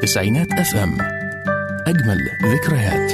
تسعينات اف ام اجمل ذكريات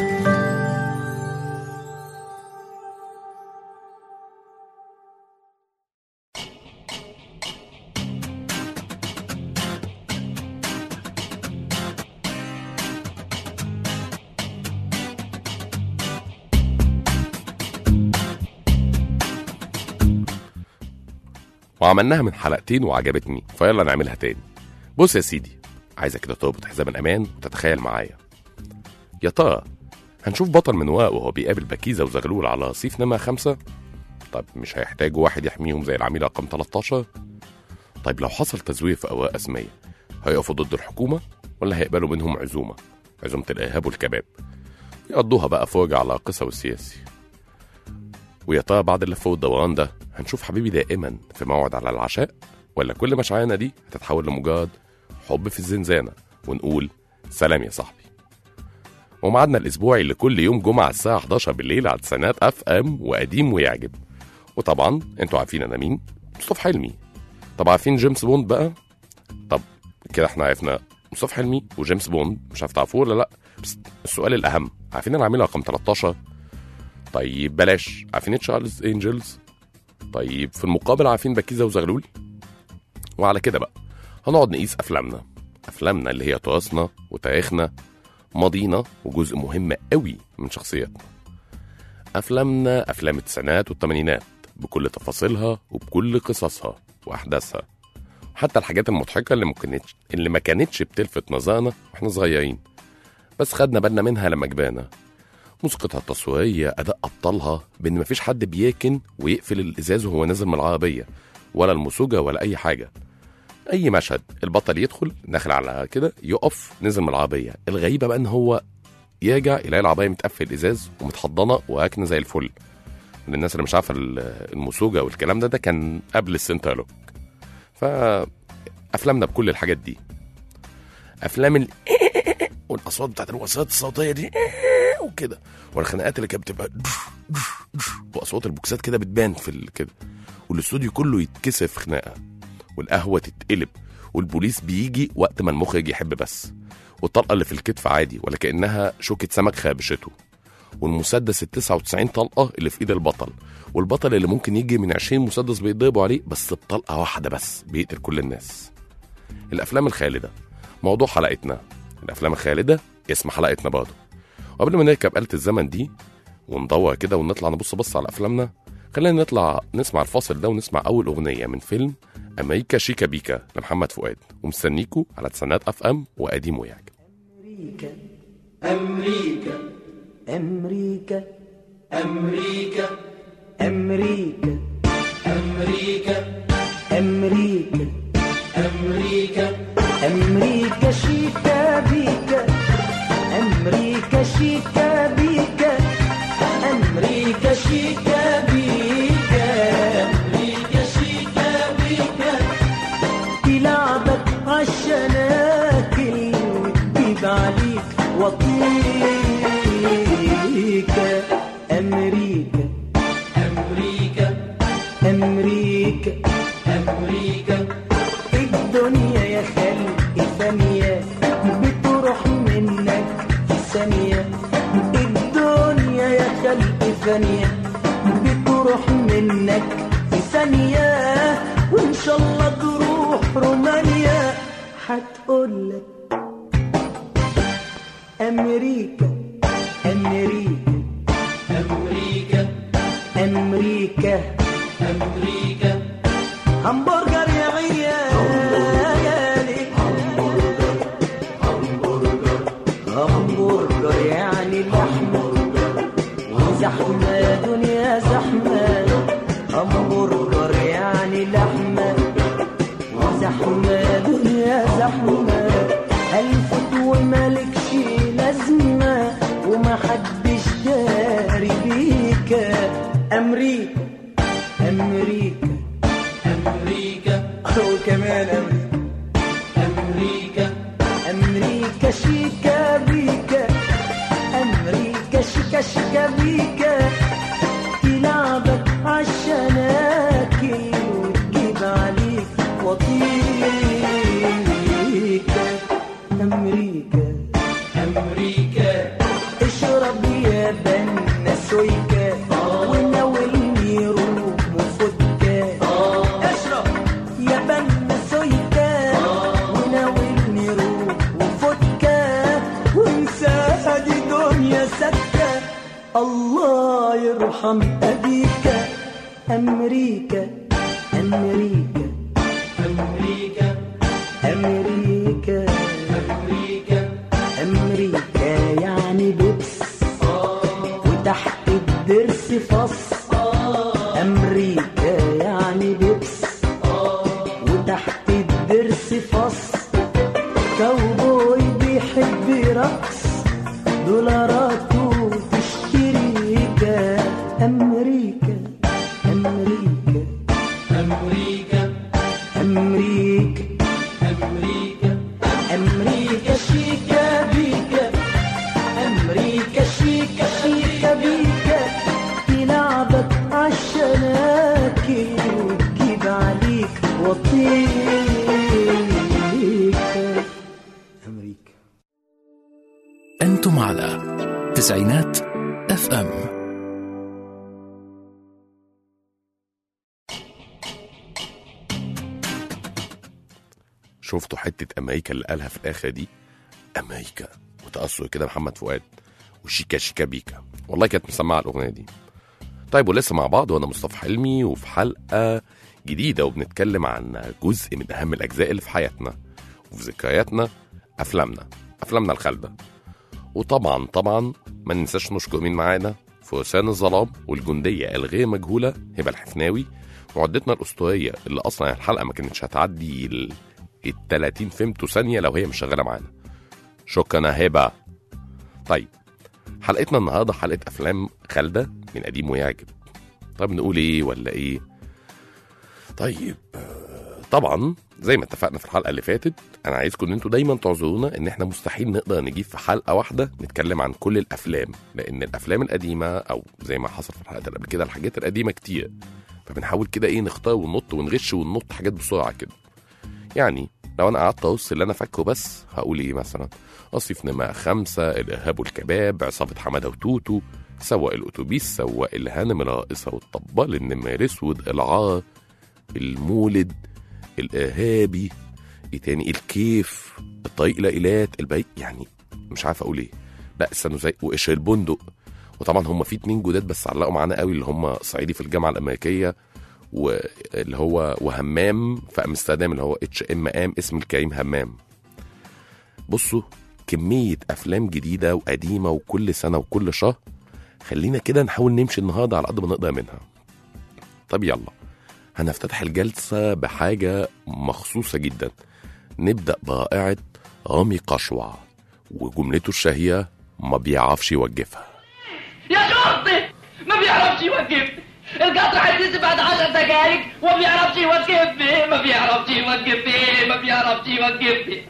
وعملناها من حلقتين وعجبتني فيلا نعملها تاني بص يا سيدي عايزك كده تربط حزام الامان وتتخيل معايا يا ترى هنشوف بطل من واق وهو بيقابل بكيزة وزغلول على رصيف نمرة خمسة طب مش هيحتاجوا واحد يحميهم زي العميل رقم 13 طيب لو حصل تزوير في أوراق رسمية هيقفوا ضد الحكومة ولا هيقبلوا منهم عزومة عزومة الإرهاب والكباب يقضوها بقى فرجة على القصة والسياسي ويا ترى بعد اللف والدوران ده هنشوف حبيبي دائما في موعد على العشاء ولا كل مشاعرنا دي هتتحول لمجرد حب في الزنزانة ونقول سلام يا صاحبي وميعادنا الأسبوعي اللي كل يوم جمعة الساعة 11 بالليل على تسعينات أف أم وقديم ويعجب وطبعا انتوا عارفين أنا مين مصطفى حلمي طب عارفين جيمس بوند بقى طب كده احنا عرفنا مصطفى حلمي وجيمس بوند مش عارف تعرفوه ولا لا بس السؤال الأهم عارفين العميل رقم 13 طيب بلاش عارفين تشارلز انجلز طيب في المقابل عارفين بكيزة وزغلول وعلى كده بقى هنقعد نقيس أفلامنا أفلامنا اللي هي تراثنا وتاريخنا ماضينا وجزء مهم قوي من شخصيتنا أفلامنا أفلام التسعينات والثمانينات بكل تفاصيلها وبكل قصصها وأحداثها حتى الحاجات المضحكة اللي ممكن اللي ما كانتش بتلفت نظرنا واحنا صغيرين بس خدنا بالنا منها لما كبرنا موسيقتها التصويرية أداء أبطالها بإن مفيش حد بياكن ويقفل الإزاز وهو نازل من العربية ولا الموسيقى ولا أي حاجة أي مشهد البطل يدخل داخل على كده يقف نزل من العربية الغريبة بقى إن هو يرجع يلاقي العربية متقفل إزاز ومتحضنة وراكنة زي الفل للناس اللي مش عارفة الموسيقى والكلام ده ده كان قبل السنتر لوك فأفلامنا بكل الحاجات دي أفلام ال والاصوات بتاعت الوصلات الصوتيه دي وكده والخناقات اللي كانت بتبقى واصوات البوكسات كده بتبان في ال- كده والاستوديو كله يتكسف خناقه والقهوه تتقلب والبوليس بيجي وقت ما المخرج يحب بس والطلقه اللي في الكتف عادي ولا كانها شوكه سمك خابشته والمسدس ال 99 طلقه اللي في ايد البطل والبطل اللي ممكن يجي من 20 مسدس بيضربوا عليه بس بطلقه واحده بس بيقتل كل الناس الافلام الخالده موضوع حلقتنا الافلام الخالده اسم حلقتنا برضه وقبل ما نركب آلة الزمن دي وندور كده ونطلع نبص بص على افلامنا خلينا نطلع نسمع الفاصل ده ونسمع اول اغنيه من فيلم امريكا شيكا بيكا لمحمد فؤاد ومستنيكوا على تسعينات اف ام وقديم ويعجب أمريكا أمريكا أمريكا أمريكا أمريكا أمريكا أمريكا أمريكا شيكا بيكا أمريكا شيكا بيكا أمريكا شيكا بيكا أمريكا شيكا بيكا تلعبك عالشناكل وتجيب عليك وطيكا أمريكا أمريكا أمريكا أمريكا الدنيا يا خلق ثانية بتروح منك في ثانية الدنيا يا خلق ثانية بتروح منك في ثانية وإن شاء الله تروح رومانيا هتقولك أمريكا أمريكا أمريكا أمريكا أمريكا همبرجر يا عيالي همبرجر يعني لحمة زحمة يا دنيا زحمة همبرجر يعني لحمة زحمة يا دنيا زحمة هلفت ومالكش لازمة ومحدش داري بيك أمريكا أمريكا أمريكا وكمان أمريكا أمريكا أمريكا شيكا بيكا أمريكا شيكا شيكا بيكا تلعبك عالشناكل وتجيب عليك وطيكا أمريكا ارحم ابيك امريكا امريكا أمريكا امريكا أمريكا امريكا يعني بيبس وتحت الضرس فص امريكا يعني بيبس وتحت الضرس فص كاوبوي بيحب رقص دولارات وتشتريكا امريكا امريكا أمريكا امريكا أمريكا امريكا شيكا بيكا امريكا شيكا شيكا بيكا تلعبك عالشناكي وتجيب عليك وطيكا امريكا أنتم على تسعينات اف ام شفتوا حته امريكا اللي قالها في الاخر دي امريكا وتاثر كده محمد فؤاد وشيكا شيكا بيكا والله كانت مسمعه الاغنيه دي طيب ولسه مع بعض وانا مصطفى حلمي وفي حلقه جديده وبنتكلم عن جزء من اهم الاجزاء اللي في حياتنا وفي ذكرياتنا افلامنا افلامنا الخالده وطبعا طبعا ما ننساش نشكر مين معانا فرسان الظلام والجنديه الغير مجهوله هبه الحفناوي وعدتنا الاسطوريه اللي اصلا الحلقه ما كانتش هتعدي ال ال 30 فيمتو ثانيه لو هي مش شغاله معانا شكرا يا هبه طيب حلقتنا النهارده حلقه افلام خالده من قديم ويعجب طب نقول ايه ولا ايه طيب آه، طبعا زي ما اتفقنا في الحلقه اللي فاتت انا عايزكم ان انتوا دايما تعذرونا ان احنا مستحيل نقدر نجيب في حلقه واحده نتكلم عن كل الافلام لان الافلام القديمه او زي ما حصل في الحلقات اللي قبل كده الحاجات القديمه كتير فبنحاول كده ايه نختار وننط ونغش وننط حاجات بسرعه كده يعني لو انا قعدت ابص اللي انا فاكره بس هقول ايه مثلا اصيف نماء خمسة الارهاب والكباب عصابة حمادة وتوتو سواق الاتوبيس سواق الهانم الرائصة والطبال النمر اسود العار المولد الارهابي ايه تاني الكيف الطريق الى ايلات البريق يعني مش عارف اقول ايه لا استنوا زي وقشر البندق وطبعا هم في اتنين جداد بس علقوا معانا قوي اللي هم صعيدي في الجامعه الامريكيه واللي هو وهمام في امستردام اللي هو اتش ام ام اسم الكريم همام بصوا كمية أفلام جديدة وقديمة وكل سنة وكل شهر خلينا كده نحاول نمشي النهاردة على قد ما نقدر منها طب يلا هنفتتح الجلسة بحاجة مخصوصة جدا نبدأ برائعة رامي قشوع وجملته الشهيرة ما بيعرفش يوقفها يا شرطي ما بيعرفش يوقف القطر هينزل بعد عشر دقايق وما بيعرفش يوقف ما بيعرفش يوقف ما بيعرفش يوقف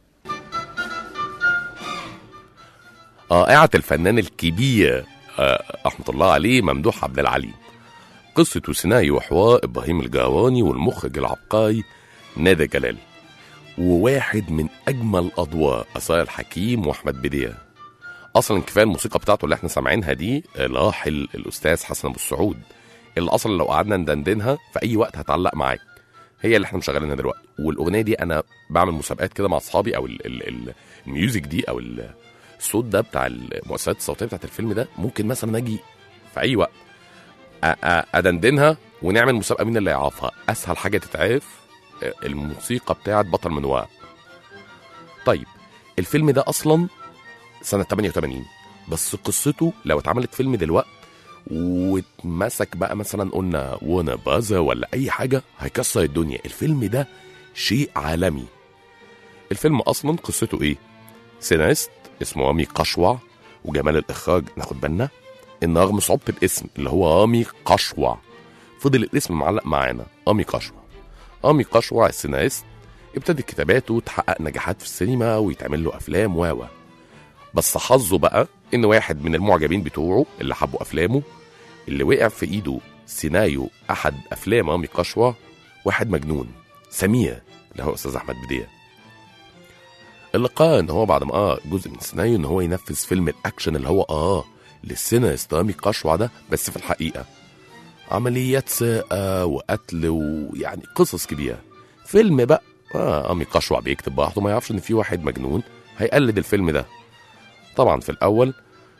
رائعة الفنان الكبير آه، رحمة الله عليه ممدوح عبد العليم قصة وسيناريو وحوار إبراهيم الجواني والمخرج العبقري نادى جلال وواحد من أجمل أدوار أسرار الحكيم وأحمد بدير أصلا كفاية الموسيقى بتاعته اللي احنا سامعينها دي الراحل الأستاذ حسن أبو السعود اللي أصلا لو قعدنا ندندنها في أي وقت هتعلق معاك هي اللي احنا مشغلينها دلوقتي والأغنية دي أنا بعمل مسابقات كده مع أصحابي أو ال ال ال الميوزك دي أو ال الصوت ده بتاع المؤثرات الصوتيه بتاعت الفيلم ده ممكن مثلا اجي في اي وقت أ- أ- ادندنها ونعمل مسابقه مين اللي يعرفها اسهل حاجه تتعرف آه، الموسيقى بتاعت بطل من ورق طيب الفيلم ده اصلا سنه 88 بس قصته لو اتعملت فيلم دلوقتي واتمسك بقى مثلا قلنا وانا بازا ولا اي حاجه هيكسر الدنيا الفيلم ده شيء عالمي الفيلم اصلا قصته ايه سيناريست اسمه رامي قشوع وجمال الاخراج ناخد بالنا ان رغم صعوبه الاسم اللي هو رامي قشوع فضل الاسم معلق معانا رامي قشوع رامي قشوع السيناريست ابتدت كتاباته تحقق نجاحات في السينما ويتعمل له افلام و و. بس حظه بقى ان واحد من المعجبين بتوعه اللي حبوا افلامه اللي وقع في ايده سيناريو احد افلام رامي قشوع واحد مجنون سمير اللي هو استاذ احمد بديه اللي قرر ان هو بعد ما قرا جزء من السيناريو ان هو ينفذ فيلم الاكشن اللي هو قراه للسيناريست رامي قشوع ده بس في الحقيقه عمليات سرقه وقتل ويعني قصص كبيره فيلم بقى آه رامي قشوع بيكتب براحته ما يعرفش ان في واحد مجنون هيقلد الفيلم ده طبعا في الاول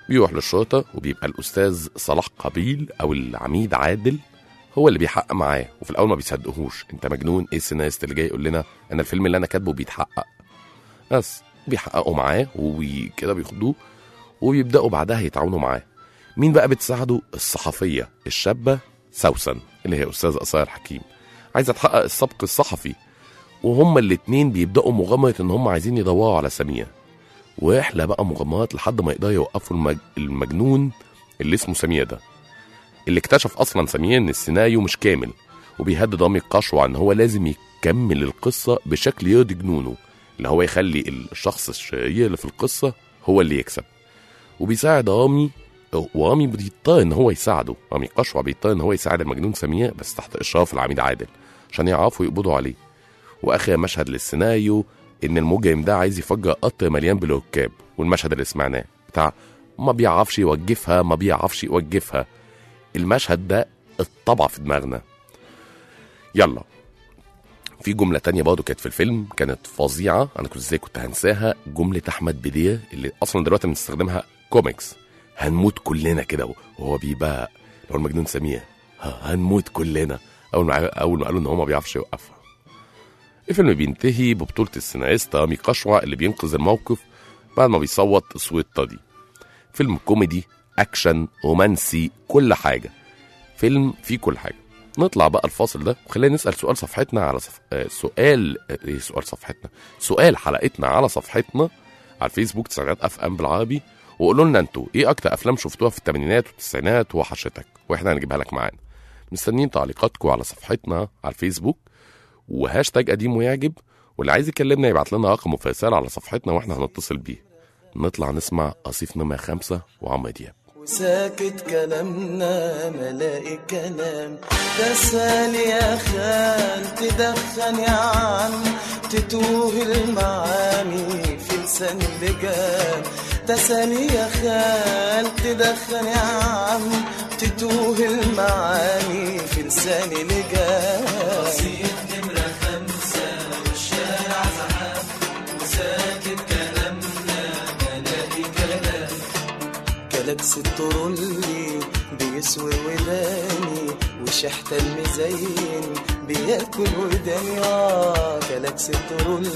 بيروح للشرطة وبيبقى الأستاذ صلاح قبيل أو العميد عادل هو اللي بيحقق معاه وفي الأول ما بيصدقهوش أنت مجنون إيه السيناريست اللي جاي يقول لنا أنا الفيلم اللي أنا كاتبه بيتحقق بس بيحققوا معاه وكده بياخدوه وبيبدأوا بعدها يتعاونوا معاه مين بقى بتساعده الصحفية الشابة سوسن اللي هي أستاذ أسرار حكيم عايزة تحقق السبق الصحفي وهما الاتنين بيبدأوا مغامرة إن هما عايزين يدوروا على سمية وإحلى بقى مغامرات لحد ما يقدروا يوقفوا المج... المجنون اللي اسمه سمية ده اللي اكتشف أصلا سمية إن السيناريو مش كامل وبيهدد رامي قشوع إن هو لازم يكمل القصة بشكل يرضي جنونه اللي هو يخلي الشخص الشرير اللي في القصة هو اللي يكسب وبيساعد رامي ورامي بيضطر ان هو يساعده رامي قشوع بيضطر ان هو يساعد المجنون سمية بس تحت اشراف العميد عادل عشان يعرفوا يقبضوا عليه واخر مشهد للسيناريو ان المجرم ده عايز يفجر قطر مليان بالركاب والمشهد اللي سمعناه بتاع ما بيعرفش يوقفها ما بيعرفش يوقفها المشهد ده اتطبع في دماغنا يلا في جملة تانية برضه كانت في الفيلم كانت فظيعة أنا كنت ازاي كنت هنساها جملة أحمد بدير اللي أصلا دلوقتي بنستخدمها كوميكس هنموت كلنا كده وهو بيبقى لو المجنون سمية ها، هنموت كلنا أول ما أول ما قالوا إن هو ما بيعرفش يوقفها الفيلم بينتهي ببطولة السيناريست رامي قشوع اللي بينقذ الموقف بعد ما بيصوت تصويت طري فيلم كوميدي أكشن رومانسي كل حاجة فيلم فيه كل حاجة نطلع بقى الفاصل ده وخلينا نسأل سؤال صفحتنا على صف... آه سؤال آه، ايه سؤال صفحتنا سؤال حلقتنا على صفحتنا على الفيسبوك تسعينات اف ام بالعربي وقولوا لنا انتوا ايه اكتر افلام شفتوها في الثمانينات والتسعينات وحشتك واحنا هنجيبها لك معانا مستنيين تعليقاتكم على صفحتنا على الفيسبوك وهاشتاج قديم ويعجب واللي عايز يكلمنا يبعت لنا رقمه في رساله على صفحتنا واحنا هنتصل بيه نطلع نسمع قصيف نمرة خمسة وعمرو دياب وساكت كلامنا ملاقي كلام تسال يا خال تدخن يا عم تتوه المعاني في لسان اللجام تسال يا خال تدخن يا عم تتوه المعاني في لسان اللجام قصيد نمرة خمسة والشارع زحام وساكت كلامنا ملاقي كلام كلاكس الترولي بيسوي وداني وشحت المزين بياكل وداني اه كلاكس الترولي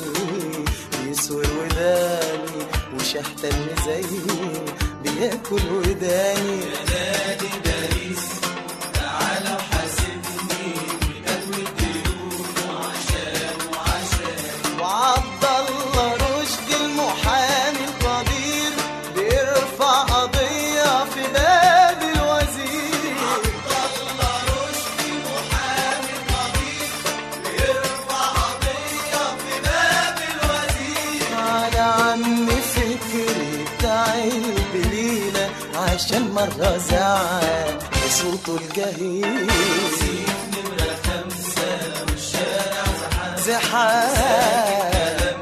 بيسوي وداني وشحت المزين بياكل وداني نادي باريس تعالى وحاسبني بتدوي الديون وعشان وعشان وعبد الله رشدي المحامي القدير بيرفع قضية في باب الوزير عبد الله رشدي المحامي القدير بيرفع قضية في باب الوزير على عم فكري بتاع البليلة عشان مرة زعل بصوته الجهيل نمرة خمسة والشارع زحام زحام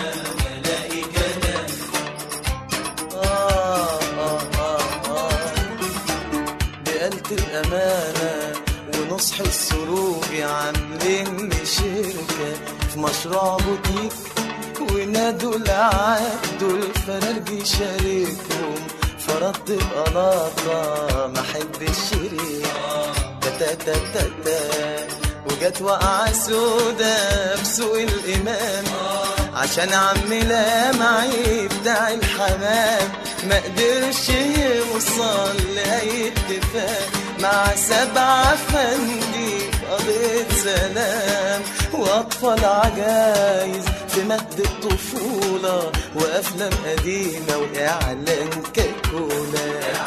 آه آه آه آه بقلت الأمانة ونصح السروج عاملين لي شركة في مشروع بوتيك ونادوا العبد الفرارجي شاركهم فرد القلاطة ما حب الشريك تا تا تا تا وجت وقعة سودا في سوق الإمام عشان عم لامعي بتاع الحمام ما قدرش يوصل لأي اتفاق مع سبعة فندي في قضية سلام وأطفال عجايز في مهد الطفولة وأفلام قديمة وإعلان كاكولا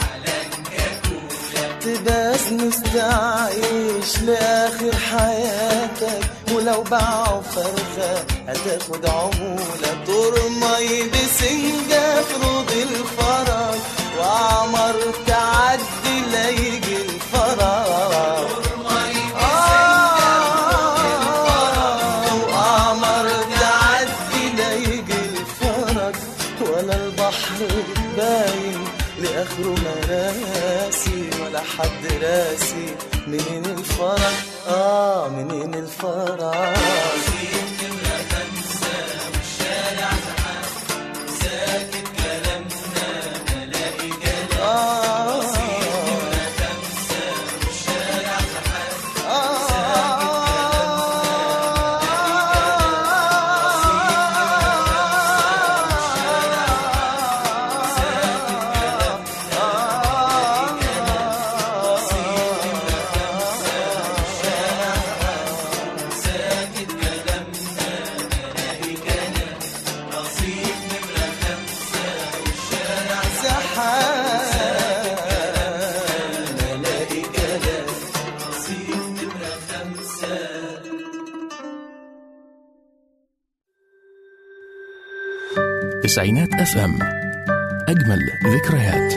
تبقى مستعيش لآخر حياتك ولو باعوا فرخة هتاخد عمولة ترمي بسنجة في روض الفرج وعمر تعدي لا يجي الفرج آه، وقمر تعدي لا يجي الفرج ولا البحر باين لاخره مراسي ولا حد راسي منين الفرج اه منين الفرج تسعينات اف ام اجمل ذكريات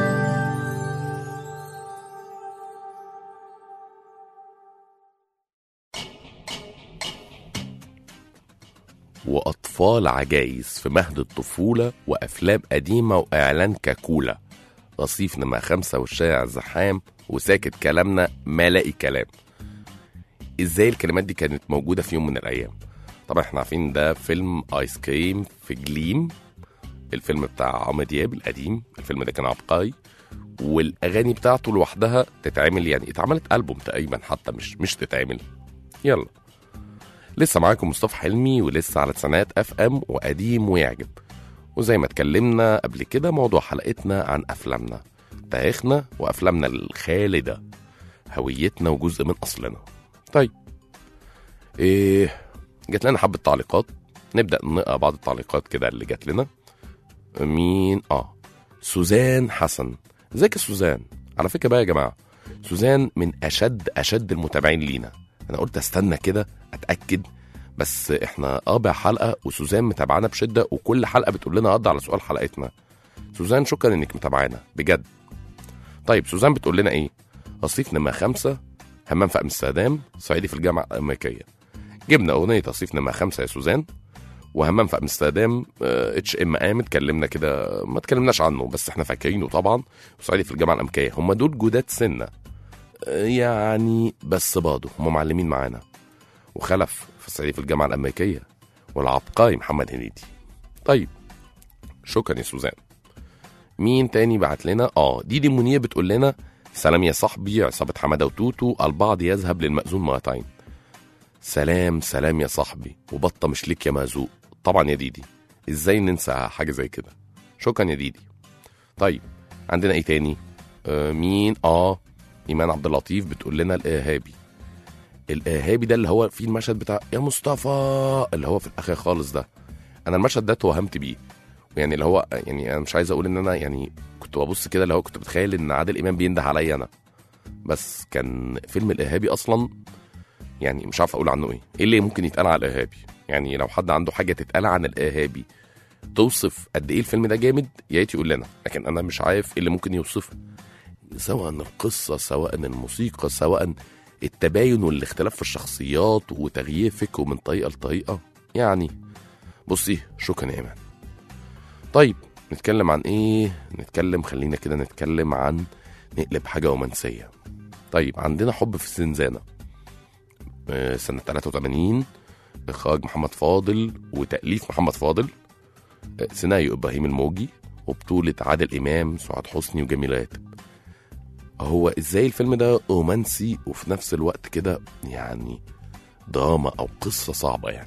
وأطفال عجايز في مهد الطفولة وأفلام قديمة وإعلان كاكولا رصيف نما خمسة والشارع زحام وساكت كلامنا ما لاقي كلام ازاي الكلمات دي كانت موجودة في يوم من الأيام طبعا احنا عارفين ده فيلم آيس كريم في جليم الفيلم بتاع عمرو دياب القديم الفيلم ده كان عبقري والأغاني بتاعته لوحدها تتعمل يعني اتعملت ألبوم تقريبا حتى مش مش تتعمل يلا لسه معاكم مصطفى حلمي ولسه على تسعينات اف ام وقديم ويعجب وزي ما اتكلمنا قبل كده موضوع حلقتنا عن افلامنا تاريخنا وافلامنا الخالده هويتنا وجزء من اصلنا طيب ايه جات لنا حبه تعليقات نبدا نقرا بعض التعليقات كده اللي جات لنا مين اه سوزان حسن ازيك يا سوزان على فكره بقى يا جماعه سوزان من اشد اشد المتابعين لينا انا قلت استنى كده اتاكد بس احنا رابع حلقه وسوزان متابعانا بشده وكل حلقه بتقول لنا رد على سؤال حلقتنا سوزان شكرا انك متابعانا بجد طيب سوزان بتقول لنا ايه رصيف نما خمسة همام في امستردام صعيدي في الجامعه الامريكيه جبنا اغنيه رصيف نما خمسة يا سوزان وهمام في امستردام اتش ام ام اتكلمنا كده ما اتكلمناش عنه بس احنا فاكرينه طبعا وصعيدي في الجامعه الامريكيه هم دول جداد سنه آه، يعني بس برضه هم معلمين معانا وخلف في الصعيدي في الجامعه الامريكيه والعبقري محمد هنيدي طيب شكرا يا سوزان مين تاني بعت لنا اه ديدي منير بتقول لنا سلام يا صاحبي عصابة حمادة وتوتو البعض يذهب للمأذون مرتين سلام سلام يا صاحبي وبطة مش ليك يا مأذوق طبعا يا ديدي ازاي ننسى حاجة زي كده شكرا يا ديدي طيب عندنا ايه تاني آه مين اه ايمان عبد اللطيف بتقول لنا الارهابي الارهابي ده اللي هو فيه المشهد بتاع يا مصطفى اللي هو في الاخر خالص ده انا المشهد ده توهمت بيه يعني اللي هو يعني انا مش عايز اقول ان انا يعني كنت ببص كده اللي هو كنت بتخيل ان عادل امام بينده عليا انا بس كان فيلم الارهابي اصلا يعني مش عارف اقول عنه ايه ايه اللي ممكن يتقال على الارهابي يعني لو حد عنده حاجه تتقال عن الارهابي توصف قد ايه الفيلم ده جامد يا ريت يقول لنا لكن انا مش عارف ايه اللي ممكن يوصفه سواء القصه سواء الموسيقى سواء التباين والاختلاف في الشخصيات وتغيير فكره من طريقه لطريقه يعني بصي شكرا يا ايمان طيب نتكلم عن ايه نتكلم خلينا كده نتكلم عن نقلب حاجه رومانسيه طيب عندنا حب في الزنزانه آه، سنه 83 اخراج محمد فاضل وتاليف محمد فاضل آه، سيناريو ابراهيم الموجي وبطوله عادل امام سعاد حسني وجميل راتب هو ازاي الفيلم ده رومانسي وفي نفس الوقت كده يعني دراما او قصه صعبه يعني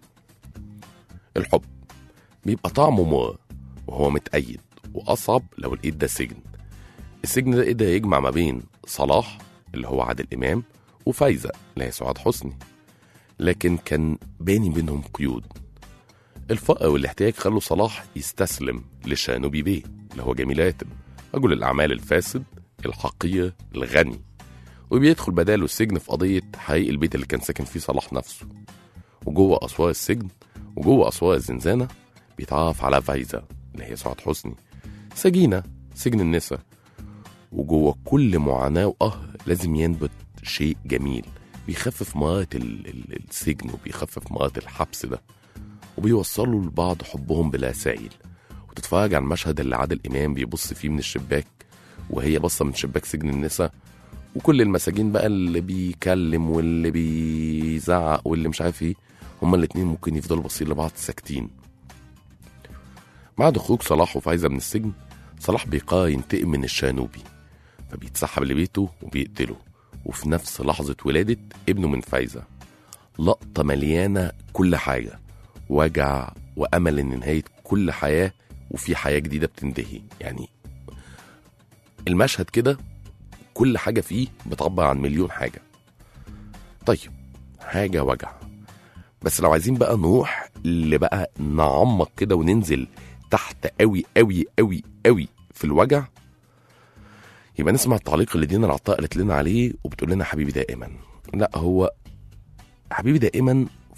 الحب بيبقى طعمه مر وهو متأيد وأصعب لو الإيد ده سجن السجن ده قدر يجمع ما بين صلاح اللي هو عادل إمام وفايزة اللي هي سعاد حسني لكن كان باني بينهم قيود الفقر والاحتياج خلوا صلاح يستسلم لشانوبي بيه اللي هو جميل راتب رجل الأعمال الفاسد الحقير الغني وبيدخل بداله السجن في قضية حريق البيت اللي كان ساكن فيه صلاح نفسه وجوه أسوار السجن وجوه أسوار الزنزانة بيتعرف على فايزة اللي هي سعاد حسني سجينة سجن النساء وجوه كل معاناة وقهر لازم ينبت شيء جميل بيخفف مرارة ال- ال- السجن وبيخفف مرارة الحبس ده وبيوصلوا لبعض حبهم بلا سائل وتتفرج على المشهد اللي عادل إمام بيبص فيه من الشباك وهي باصة من شباك سجن النساء وكل المساجين بقى اللي بيكلم واللي بيزعق واللي مش عارف ايه هما الاتنين ممكن يفضلوا باصين لبعض ساكتين بعد خروج صلاح وفايزة من السجن صلاح بيقرر ينتقم من الشانوبي فبيتسحب لبيته وبيقتله وفي نفس لحظة ولادة ابنه من فايزة لقطة مليانة كل حاجة وجع وأمل إن نهاية كل حياة وفي حياة جديدة بتنتهي يعني المشهد كده كل حاجة فيه بتعبر عن مليون حاجة طيب حاجة وجع بس لو عايزين بقى نروح اللي بقى نعمق كده وننزل تحت قوي قوي قوي قوي في الوجع يبقى نسمع التعليق اللي دينا العطاء قالت لنا عليه وبتقول لنا حبيبي دائما لا هو حبيبي دائما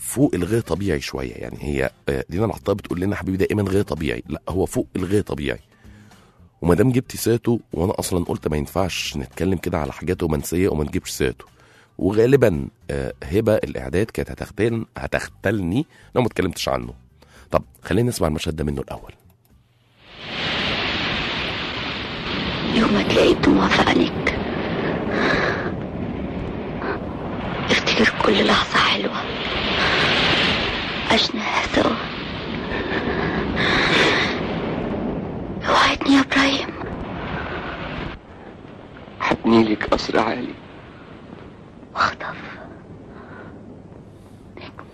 فوق الغير طبيعي شويه يعني هي آه، دينا العطار بتقول لنا حبيبي دائما غير طبيعي لا هو فوق الغير طبيعي وما دام جبتي سيرته وانا اصلا قلت ما ينفعش نتكلم كده على حاجات رومانسيه وما نجيبش سيرته وغالبا آه، هبه الاعداد كانت هتختل هتختلني لو ما اتكلمتش عنه طب خلينا نسمع المشهد ده منه الاول يوم ما تلاقي الدموع في عينيك افتكر كل لحظة حلوة عشناها سوا وعدني يا ابراهيم هبني لك قصر عالي واخطف نجم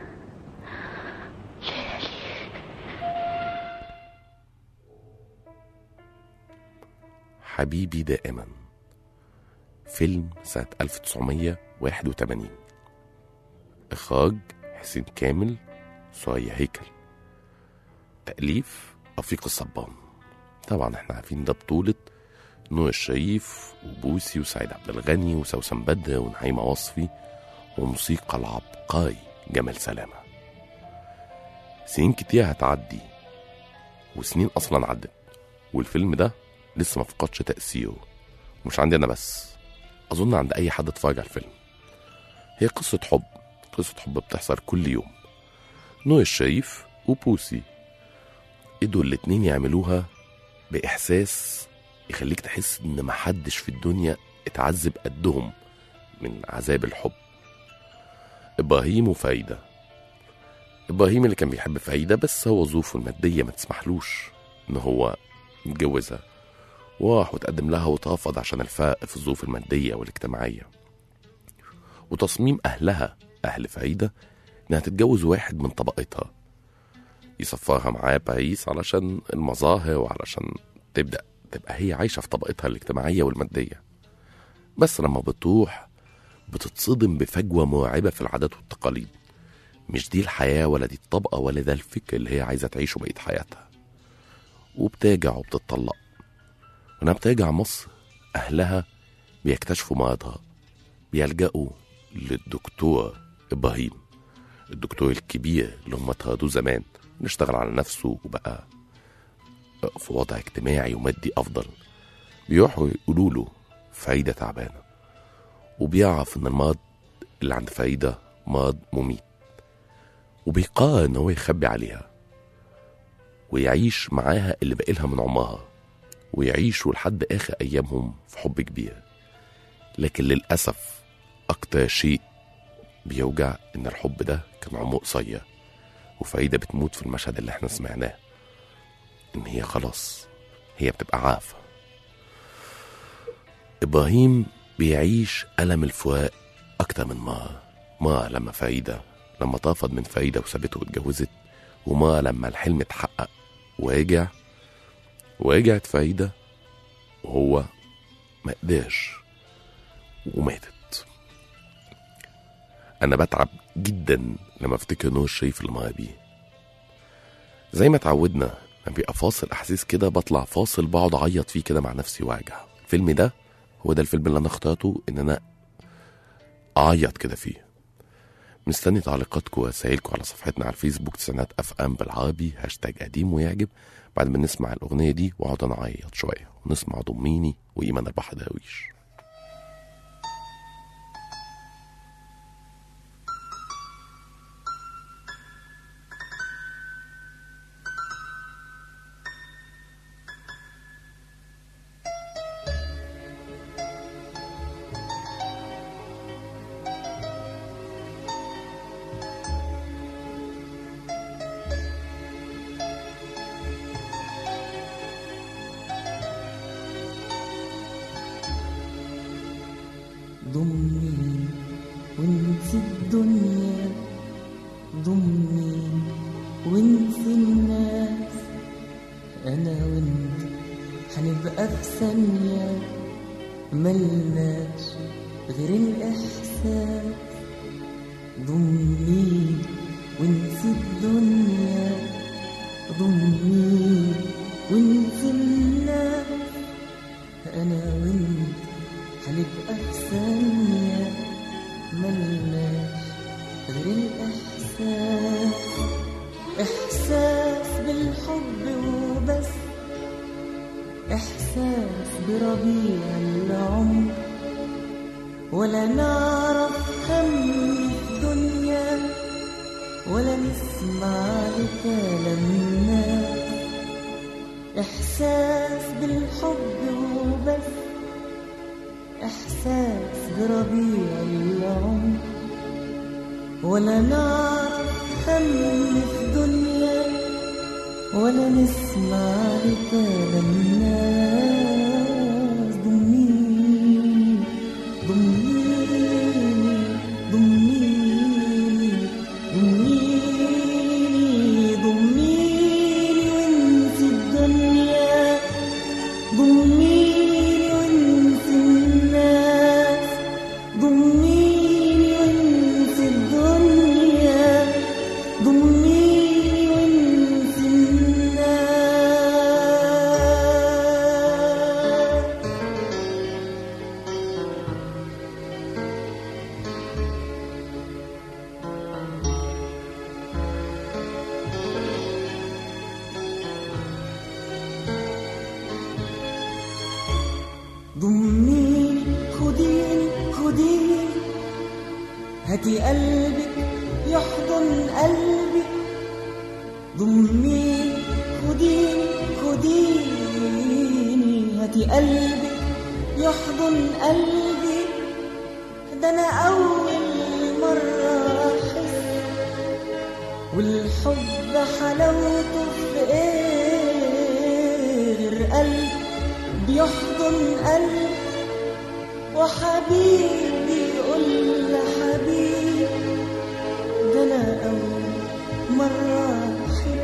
ليالي حبيبي دائما فيلم سنة 1981 إخراج حسين كامل سوريا هيكل تأليف رفيق الصبان طبعا احنا عارفين ده بطولة نور الشريف وبوسي وسعيد عبد الغني وسوسن بدر ونعيمة وصفي وموسيقى العبقري جمال سلامة سنين كتير هتعدي وسنين أصلا عدت والفيلم ده لسه ما فقدش تأثيره ومش عندي أنا بس أظن عند أي حد اتفرج على الفيلم هي قصة حب قصة حب بتحصل كل يوم نور الشريف وبوسي قدروا الاتنين يعملوها بإحساس يخليك تحس إن محدش في الدنيا اتعذب قدهم من عذاب الحب إبراهيم وفايدة إبراهيم اللي كان بيحب فايدة بس هو ظروفه المادية ما تسمحلوش إن هو يتجوزها وراح وتقدم لها وترفض عشان الفرق في الظروف المادية والاجتماعية وتصميم أهلها أهل فريدة إنها تتجوز واحد من طبقتها يسفرها معاه باريس علشان المظاهر وعلشان تبدأ تبقى هي عايشة في طبقتها الاجتماعية والمادية بس لما بتروح بتتصدم بفجوة مرعبة في العادات والتقاليد مش دي الحياة ولا دي الطبقة ولا ده الفكر اللي هي عايزة تعيشه بقية حياتها وبترجع وبتطلق ولما بترجع مصر أهلها بيكتشفوا مرضها بيلجأوا للدكتور إبراهيم الدكتور الكبير اللي هم طردوه زمان اللي اشتغل على نفسه وبقى في وضع اجتماعي ومادي أفضل بيروحوا يقولوا له فريدة تعبانة وبيعرف إن المرض اللي عند فريدة مرض مميت وبيقرر إن هو يخبي عليها ويعيش معاها اللي باقيلها من عمرها ويعيشوا لحد آخر أيامهم في حب كبير لكن للأسف أكتر شيء بيوجع إن الحب ده كان عمره قصير وفريدة بتموت في المشهد اللي احنا سمعناه إن هي خلاص هي بتبقى عارفة إبراهيم بيعيش ألم الفراق أكتر من مرة مرة لما فريدة لما طافت من فريدة وسابته واتجوزت ومرة لما الحلم اتحقق ورجع ورجعت فريدة وهو ما قدرش وماتت أنا بتعب جدا لما أفتكر نور الشريف اللي مر بيه زي ما اتعودنا لما بيبقى فاصل أحاسيس كده بطلع فاصل بقعد أعيط فيه كده مع نفسي وارجع الفيلم ده هو ده الفيلم اللي أنا اخترته إن أنا أعيط كده فيه مستني تعليقاتكم ورسايلكم على صفحتنا على الفيسبوك تسعينات اف ام بالعربي هاشتاج قديم ويعجب بعد ما نسمع الاغنيه دي واقعد انا اعيط شويه ونسمع ضميني وايمان البحر درويش ضمني وانسي الدنيا ضمني وانسي الناس انا وانت هنبقى في ثانية ملناش غير الاحساس ضمني وانسي الدنيا ضمني وانسي الناس انا وانت هنبقى في ثانية ملناش غير الإحساس إحساس بالحب وبس إحساس بربيع العمر ولا نعرف هم الدنيا ولا نسمع لكلام الناس إحساس بالحب وبس إحساس بربيع العمر ولا نعرف هم في دنيا ولا نسمع لكلام الناس ضميني ضميني ضميني ضميني ضميني وانت الدنيا ضميني وانت الناس ضميني وانت الدنيا ضميني وانت الناس ضميني خديني خديني هاتي قلبك يحضن قلبي ضميني خديني خديني هاتي قلبك يحضن قلبي ده انا اول مرة احس والحب حلاوته في ايه غير قلب بيحضن قلب وحبيبي يقول لحبيب ده انا اول مرة احب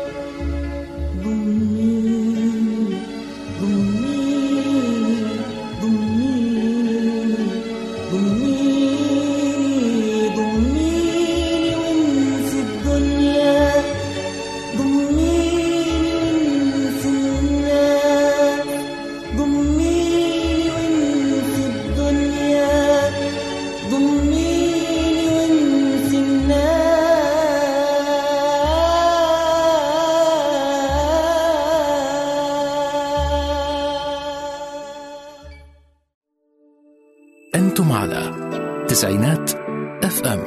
ضميني ضميني ضميني ضميني ضميني وانسي الدنيا ضميني وانسي الناس ضميني وانسي الدنيا ضميني وانسي الناس أنتم على تسعينات اف ام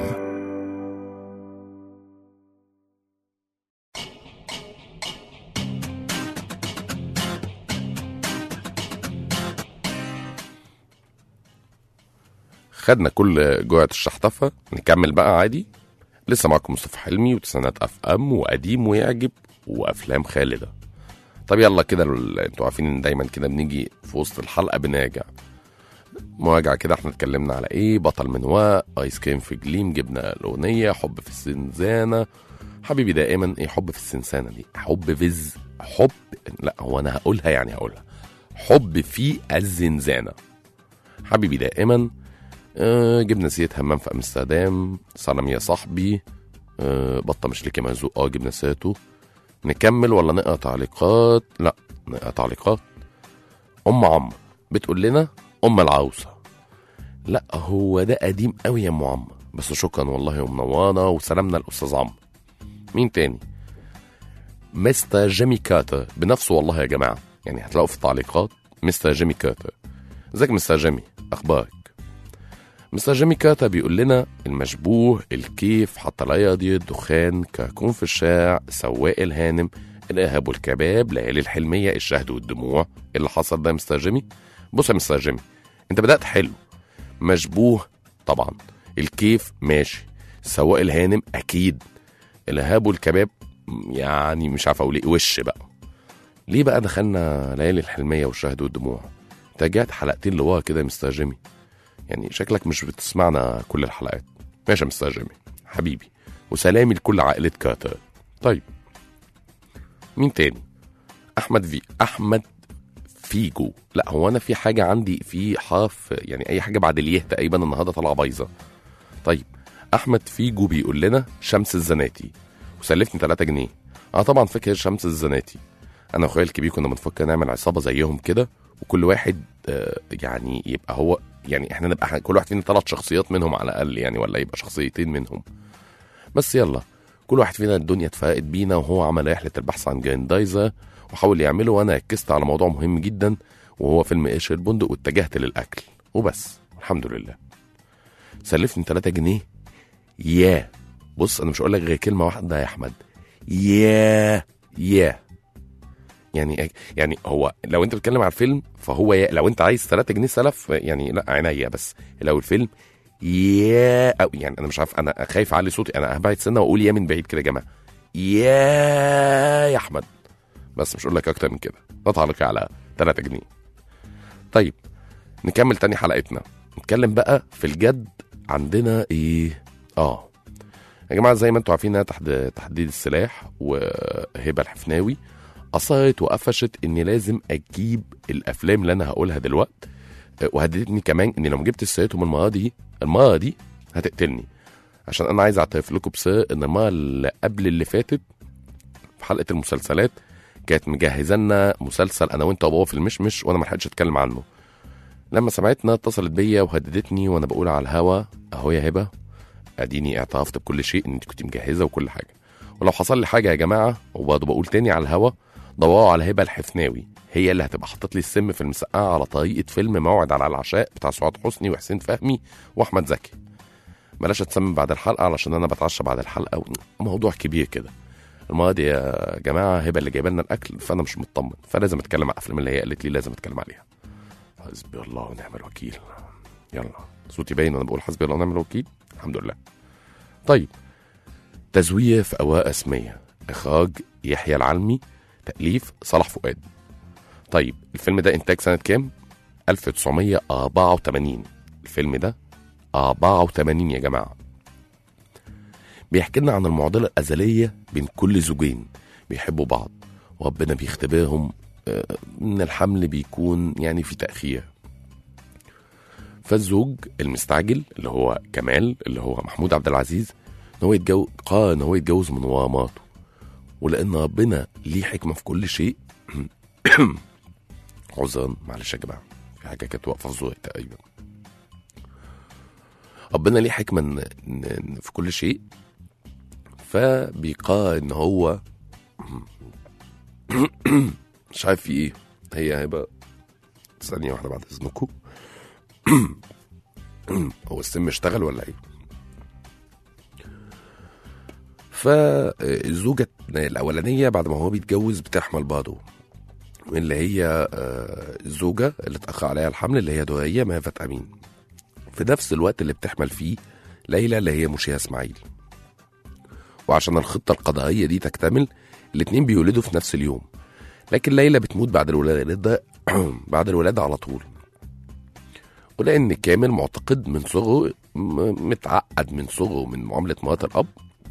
خدنا كل جرعة الشحطفة نكمل بقى عادي لسه معاكم مصطفى حلمي وتسعينات اف ام وقديم ويعجب وافلام خالده طب يلا كده ال- انتوا عارفين ان دايما كده بنيجي في وسط الحلقه بنراجع مراجعه كده احنا اتكلمنا على ايه بطل من واء ايس كريم في جليم جبنا الاغنيه حب في الزنزانه حبيبي دائما ايه حب في السنسانه دي حب فيز حب لا هو انا هقولها يعني هقولها حب في الزنزانه حبيبي دائما آه جبنا سيرة همام في امستردام سلام يا صاحبي آه بطة مش ليكي مرزوق اه جبنا سيرته نكمل ولا نقرا تعليقات لا نقرا تعليقات ام عمرو بتقول لنا ام العروسه لا هو ده قديم قوي يا ام عمرو بس شكرا والله ومنورانا وسلامنا الاستاذ عمرو مين تاني مستر جيمي كارتر بنفسه والله يا جماعه يعني هتلاقوا في التعليقات مستر جيمي كارتر ازيك مستر جيمي اخبارك مستر جيمي كارتر بيقول لنا المشبوه الكيف حتى لا يضي الدخان كركون في الشارع سواق الهانم الارهاب والكباب ليالي الحلميه الشهد والدموع إيه اللي حصل ده يا مستر جيمي بص يا مستر جيمي انت بدات حلو مشبوه طبعا الكيف ماشي سواق الهانم اكيد الارهاب والكباب يعني مش عارف اقول ايه وش بقى ليه بقى دخلنا ليالي الحلميه والشهد والدموع انت رجعت حلقتين لورا كده يا مستر جيمي يعني شكلك مش بتسمعنا كل الحلقات ماشي يا مستر جيمي حبيبي وسلامي لكل عائلة كارتر طيب مين تاني احمد في احمد فيجو لا هو انا في حاجه عندي في حرف يعني اي حاجه بعد اليه تقريبا النهارده طالعه بايظه طيب احمد فيجو بيقول لنا شمس الزناتي وسلفني 3 جنيه اه طبعا فاكر شمس الزناتي انا واخويا الكبير كنا بنفكر نعمل عصابه زيهم كده وكل واحد آه يعني يبقى هو يعني احنا نبقى كل واحد فينا ثلاث شخصيات منهم على الاقل يعني ولا يبقى شخصيتين منهم بس يلا كل واحد فينا الدنيا اتفاقت بينا وهو عمل رحله البحث عن جراندايزر وحاول يعمله وانا ركزت على موضوع مهم جدا وهو فيلم قشر البندق واتجهت للاكل وبس الحمد لله سلفني 3 جنيه يا بص انا مش هقول لك غير كلمه واحده يا احمد يا يا يعني يعني هو لو انت بتتكلم على الفيلم فهو يا لو انت عايز 3 جنيه سلف يعني لا عينيا بس لو الفيلم يا أو يعني انا مش عارف انا خايف اعلي صوتي انا هبعد سنه واقول يا من بعيد كده يا جماعه يا يا احمد بس مش هقول لك اكتر من كده نطلق على 3 جنيه طيب نكمل تاني حلقتنا نتكلم بقى في الجد عندنا ايه اه يا جماعه زي ما انتم عارفين انا تحت تحديد السلاح وهبه الحفناوي اصرت وقفشت اني لازم اجيب الافلام اللي انا هقولها دلوقتي وهددتني كمان اني لو ما جبتش سيرتهم المره دي المره دي هتقتلني عشان انا عايز اعترف لكم بسر ان المره اللي قبل اللي فاتت في حلقه المسلسلات كانت مجهزه لنا مسلسل انا وانت وبابا في المشمش وانا ما لحقتش اتكلم عنه لما سمعتنا اتصلت بيا وهددتني وانا بقول على الهوا اهو يا هبه اديني اعترفت بكل شيء ان انت كنت مجهزه وكل حاجه ولو حصل لي حاجه يا جماعه وبرضه بقول تاني على الهوا دوروا على هبه الحفناوي هي اللي هتبقى حاطط لي السم في المسقعه على طريقه فيلم موعد على العشاء بتاع سعاد حسني وحسين فهمي واحمد زكي بلاش اتسمم بعد الحلقه علشان انا بتعشى بعد الحلقه موضوع كبير كده المره دي يا جماعه هبه اللي جايبه لنا الاكل فانا مش مطمن فلازم اتكلم على الافلام اللي هي قالت لي لازم اتكلم عليها حسبي الله ونعم الوكيل يلا صوتي باين وانا بقول حسبي الله ونعم الوكيل الحمد لله طيب تزوير في أواء اسمية إخراج يحيى العلمي تأليف صلاح فؤاد طيب الفيلم ده إنتاج سنة كام؟ 1984 الفيلم ده 84 يا جماعة بيحكي لنا عن المعضلة الأزلية بين كل زوجين بيحبوا بعض وربنا بيختبرهم آه، ان الحمل بيكون يعني في تأخير فالزوج المستعجل اللي هو كمال اللي هو محمود عبد العزيز ان هو يتجوز قرر ان هو يتجوز من ورا مراته ولان ربنا ليه حكمه في كل شيء عذرا معلش يا جماعه في حاجه كانت واقفه في زوري تقريبا ربنا ليه حكمه إن إن إن في كل شيء فبيقرر ان هو مش عارف في ايه هي هيبقى ثانية واحدة بعد اذنكم هو السم اشتغل ولا ايه؟ فالزوجة الأولانية بعد ما هو بيتجوز بتحمل برضه اللي هي آه، الزوجة اللي اتأخر عليها الحمل اللي هي دورية مهفت أمين في نفس الوقت اللي بتحمل فيه ليلى اللي هي مشيها إسماعيل وعشان الخطة القضائية دي تكتمل الاتنين بيولدوا في نفس اليوم لكن ليلى بتموت بعد الولادة بعد الولادة على طول ولأن كامل معتقد من صغره م- متعقد من صغره من معاملة مرات الأب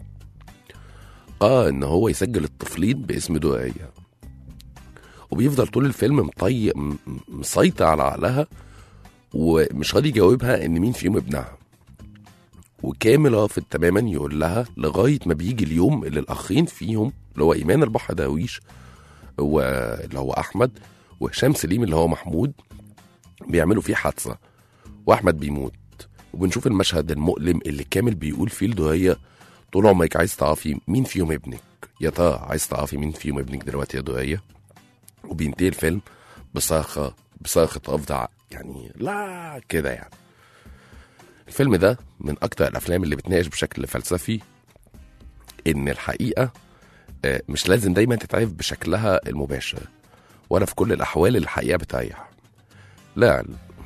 اه ان هو يسجل الطفلين باسم دعائية وبيفضل طول الفيلم مطي م- م- مسيطر على عقلها ومش راضي يجاوبها ان مين فيهم ابنها وكامل رافض تماما يقول لها لغايه ما بيجي اليوم اللي الاخين فيهم اللي هو ايمان البحر داويش واللي هو احمد وهشام سليم اللي هو محمود بيعملوا فيه حادثه واحمد بيموت وبنشوف المشهد المؤلم اللي كامل بيقول فيه لدهية طول عمرك عايز تعرفي مين فيهم ابنك يا ترى عايز تعرفي مين فيهم ابنك دلوقتي يا دهية وبينتهي الفيلم بصرخة بصرخة رفض ع- يعني لا كده يعني الفيلم ده من أكتر الأفلام اللي بتناقش بشكل فلسفي إن الحقيقة آه، مش لازم دايما تتعرف بشكلها المباشر ولا في كل الأحوال الحقيقة بتريح لا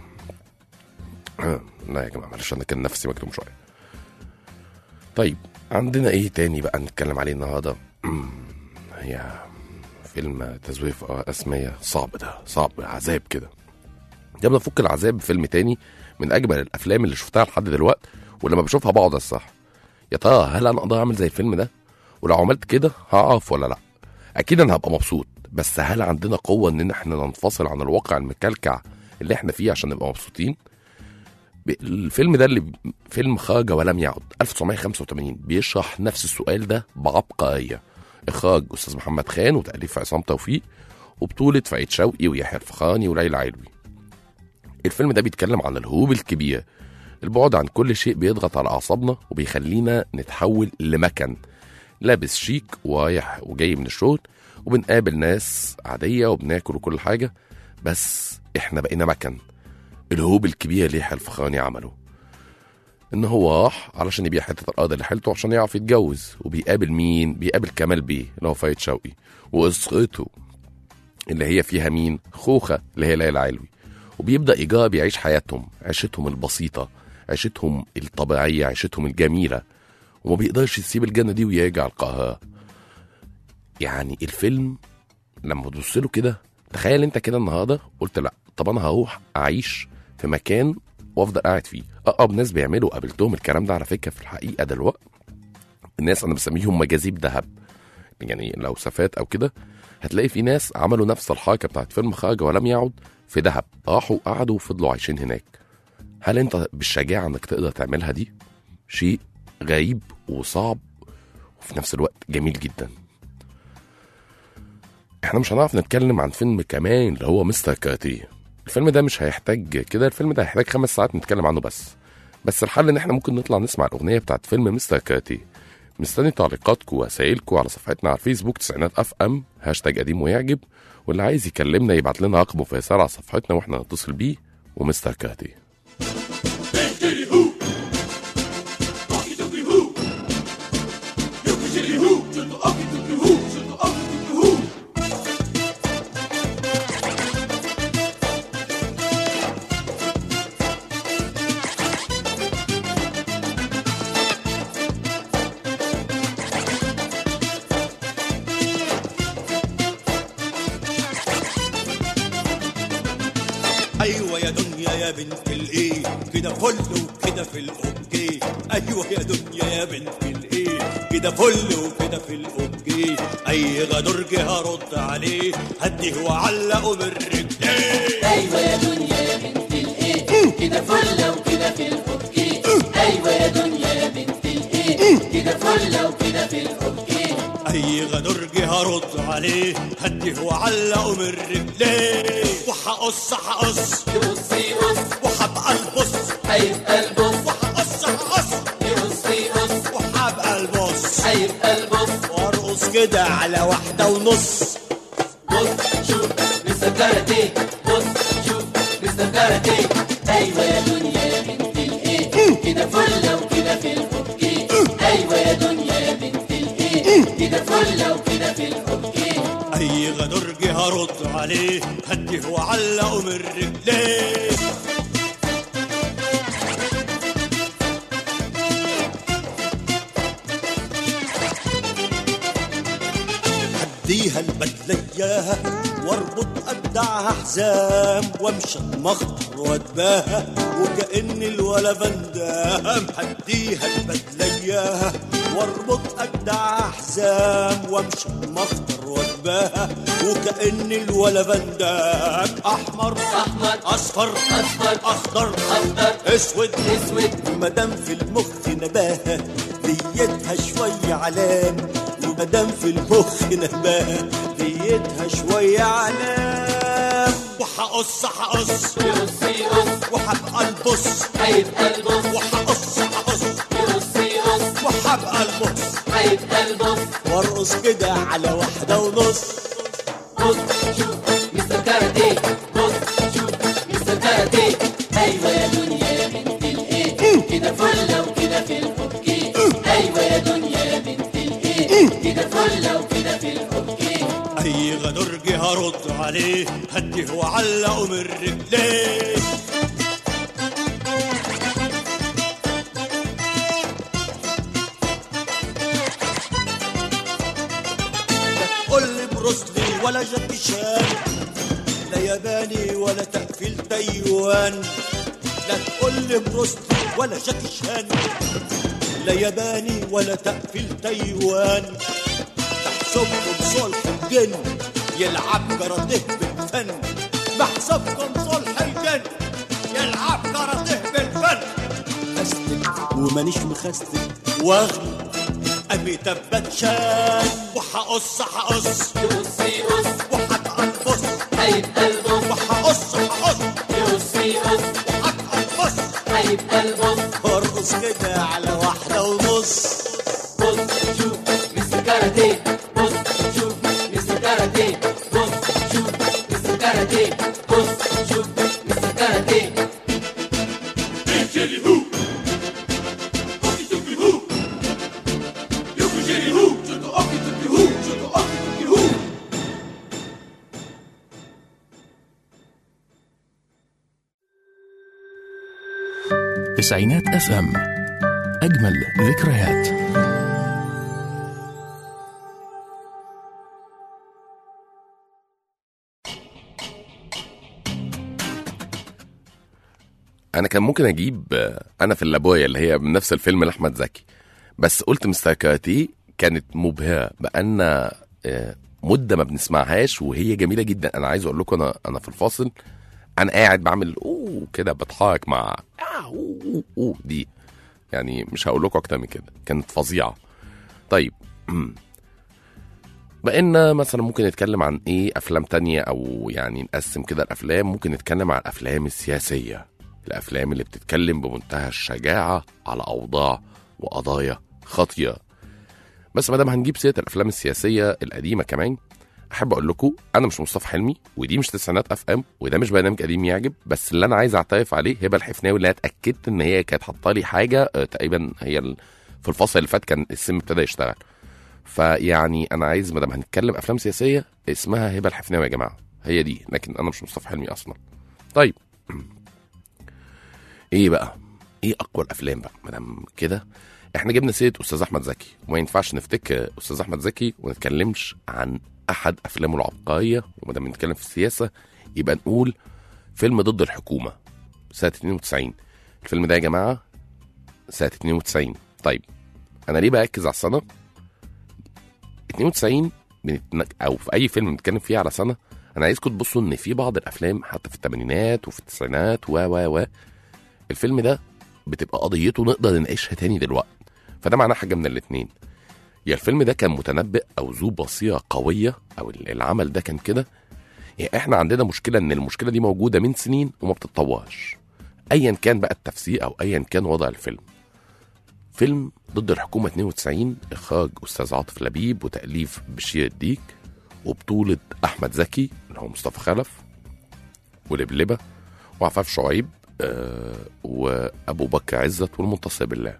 لا يا جماعة معلش أنا كان نفسي مكتوم شوية طيب عندنا إيه تاني بقى نتكلم عليه النهاردة هي فيلم تزويف أسمية صعب ده صعب عذاب كده يلا نفك العذاب بفيلم تاني من أجمل الأفلام اللي شفتها لحد دلوقتي ولما بشوفها بقعد الصح يا ترى هل أنا أقدر أعمل زي الفيلم ده ولو عملت كده هعرف ولا لا أكيد أنا هبقى مبسوط بس هل عندنا قوة إن احنا ننفصل عن الواقع المكلكع اللي احنا فيه عشان نبقى مبسوطين ب- الفيلم ده اللي ب- فيلم خرج ولم يعد 1985 بيشرح نفس السؤال ده بعبقرية إخراج أستاذ محمد خان وتأليف عصام توفيق وبطولة فريد شوقي ويحيى الفخراني وليلى علوي الفيلم ده بيتكلم عن الهروب الكبير البعد عن كل شيء بيضغط على أعصابنا وبيخلينا نتحول لمكن لابس شيك ورايح وجاي من الشغل وبنقابل ناس عادية وبناكل وكل حاجة بس احنا بقينا مكن الهوب الكبير اللي يحيى الفخراني عمله ان هو راح علشان يبيع حته الارض اللي حيلته عشان يعرف يتجوز وبيقابل مين بيقابل كمال بيه اللي هو فايد شوقي واسرته اللي هي فيها مين خوخه اللي هي ليلى علوي وبيبدا يجرب يعيش حياتهم عيشتهم البسيطه عيشتهم الطبيعيه عيشتهم الجميله وما بيقدرش يسيب الجنه دي ويرجع القاهره يعني الفيلم لما تبص له كده تخيل انت كده النهارده قلت لا طب انا هروح اعيش في مكان وافضل قاعد فيه اقرب ناس بيعملوا قابلتهم الكلام ده على فكره في الحقيقه دلوقتي الناس انا بسميهم مجاذيب ذهب يعني لو سافات او كده هتلاقي في ناس عملوا نفس الحركه بتاعت فيلم خرج ولم يعد في دهب راحوا قعدوا وفضلوا عايشين هناك هل انت بالشجاعه انك تقدر تعملها دي شيء غريب وصعب وفي نفس الوقت جميل جدا احنا مش هنعرف نتكلم عن فيلم كمان اللي هو مستر كاراتيه الفيلم ده مش هيحتاج كده الفيلم ده هيحتاج خمس ساعات نتكلم عنه بس بس الحل ان احنا ممكن نطلع نسمع الاغنيه بتاعت فيلم مستر كاراتيه مستني تعليقاتكم ورسايلكم على صفحتنا على الفيسبوك تسعينات اف ام هاشتاج قديم ويعجب واللي عايز يكلمنا يبعت لنا رقمه في رساله على صفحتنا واحنا نتصل بيه ومستر كاراتيه ايوه يا دنيا يا بنت الايه كده فل وكده في الاوكي ايوه يا دنيا يا بنت الايه كده فل وكده في الاوكي اي غدرج هرد عليه هديه وعلقه بالرجلين ايوه يا دنيا يا بنت الايه كده فله وكده في الاوكي ايوه يا دنيا يا بنت الايه كده فله وكده في الاوكي اي غدرج هرد عليه هديه وعلقه من رجليه وهقص هقص يقص يقص وهبقى البص هيبقى البص وهقص هقص يقص يقص وهبقى البص هيبقى البص وارقص كده على واحدة ونص بص شوف مستر كاراتيه بص شوف مستر كاراتيه ايوه يا دنيا يا بنت الايه كده فله وكده في الاوكي ايوه يا دنيا يا بنت الايه كده فله وكده في الاوكي اي غدرج هرد عليه هديه وعلقه من رجليه هديها البدلة اياها واربط ابدعها حزام وامشي اتمخطر واتباهى وكأن الولا فندام هديها البدلة اياها واربط ابدعها حزام وامشي اتمخطر واتباهى وكأن الولا فندام احمر احمر اصفر اصفر اخضر اخضر اسود اسود ومدام في المخ نباهة ديتها شوية علام ومدام في المخ نباهة ديتها شوية علام وحقص هقص يقص يقص وحبقى البص هيبقى البص وحقص هقص يقص يقص وحبقى البص هيبقى البص وارقص كده على واحدة ونص بص شوف مستر كاراتيه بص شوف مستر كاراتيه ايوه يا دنيا يا بنت الايه كده فله وكده في الاوكي ايوه يا دنيا يا بنت الايه كده فله وكده في الاوكي اي غدرج هرد عليه هديه وعلقه من رجليه لا تقول لي بروسلي ولا جاكي شان لا ياباني ولا تقفيل تايوان لا تقول لي بروسلي ولا جاكي شان لا ياباني ولا تقفيل تايوان محسوبكم صلح الجن يلعب كاراتيه بالفن محسوبكم صلح الجن يلعب كاراتيه بالفن أستك ومانيش مخستك واغلي أمي تبت شان وحقص هقص يقص يقص وحبقى البص هيبقى البص وحقص هقص يقص يقص وحبقى البص هيبقى البص وارقص كده على واحدة ونص بص شوف مستر كاراتيه بص شوف مستر كاراتيه تسعينات اف ام اجمل ذكريات انا كان ممكن اجيب آه، انا في اللابويه اللي هي من نفس الفيلم لاحمد زكي بس قلت مستر كاراتيه كانت مبهره بقالنا آه، مده ما بنسمعهاش وهي جميله جدا انا عايز اقول لكم انا انا في الفاصل انا قاعد بعمل اوه كده بتحرك مع آه أوه أوه أوه دي يعني مش هقول لكم اكتر من كده كانت فظيعه طيب بقينا مثلا ممكن نتكلم عن ايه افلام تانية او يعني نقسم كده الافلام ممكن نتكلم عن الافلام السياسيه الافلام اللي بتتكلم بمنتهى الشجاعه على اوضاع وقضايا خاطيه بس ما دام هنجيب سيره الافلام السياسيه القديمه كمان احب اقول لكم انا مش مصطفى حلمي ودي مش تسعينات اف ام وده مش برنامج قديم يعجب بس اللي انا عايز اعترف عليه هبه الحفناوي اللي أنا اتاكدت ان هي كانت حاطه لي حاجه آه، تقريبا هي ال- في الفصل اللي فات كان السم ابتدى يشتغل فيعني انا عايز ما دام هنتكلم افلام سياسيه اسمها هبه الحفناوي يا جماعه هي دي لكن انا مش مصطفى حلمي اصلا طيب ايه بقى ايه اقوى الافلام بقى ما دام كده احنا جبنا سيره استاذ احمد زكي وما ينفعش نفتكر استاذ احمد زكي وما نتكلمش عن احد افلامه العبقريه وما دام بنتكلم في السياسه يبقى نقول فيلم ضد الحكومه سنه 92 الفيلم ده يا جماعه سنه 92 طيب انا ليه بركز على السنه 92 بنتنك او في اي فيلم بنتكلم فيه على سنه انا عايزكم تبصوا ان في بعض الافلام حتى في الثمانينات وفي التسعينات و و و الفيلم ده بتبقى قضيته نقدر نناقشها تاني دلوقتي فده معناه حاجه من الاتنين يا الفيلم ده كان متنبئ او ذو بصيره قويه او العمل ده كان كده يا احنا عندنا مشكله ان المشكله دي موجوده من سنين وما بتتطورش ايا كان بقى التفسير او ايا كان وضع الفيلم فيلم ضد الحكومه 92 اخراج استاذ عاطف لبيب وتاليف بشير الديك وبطوله احمد زكي اللي هو مصطفى خلف ولبلبه وعفاف شعيب آه وابو بكر عزت والمنتصر بالله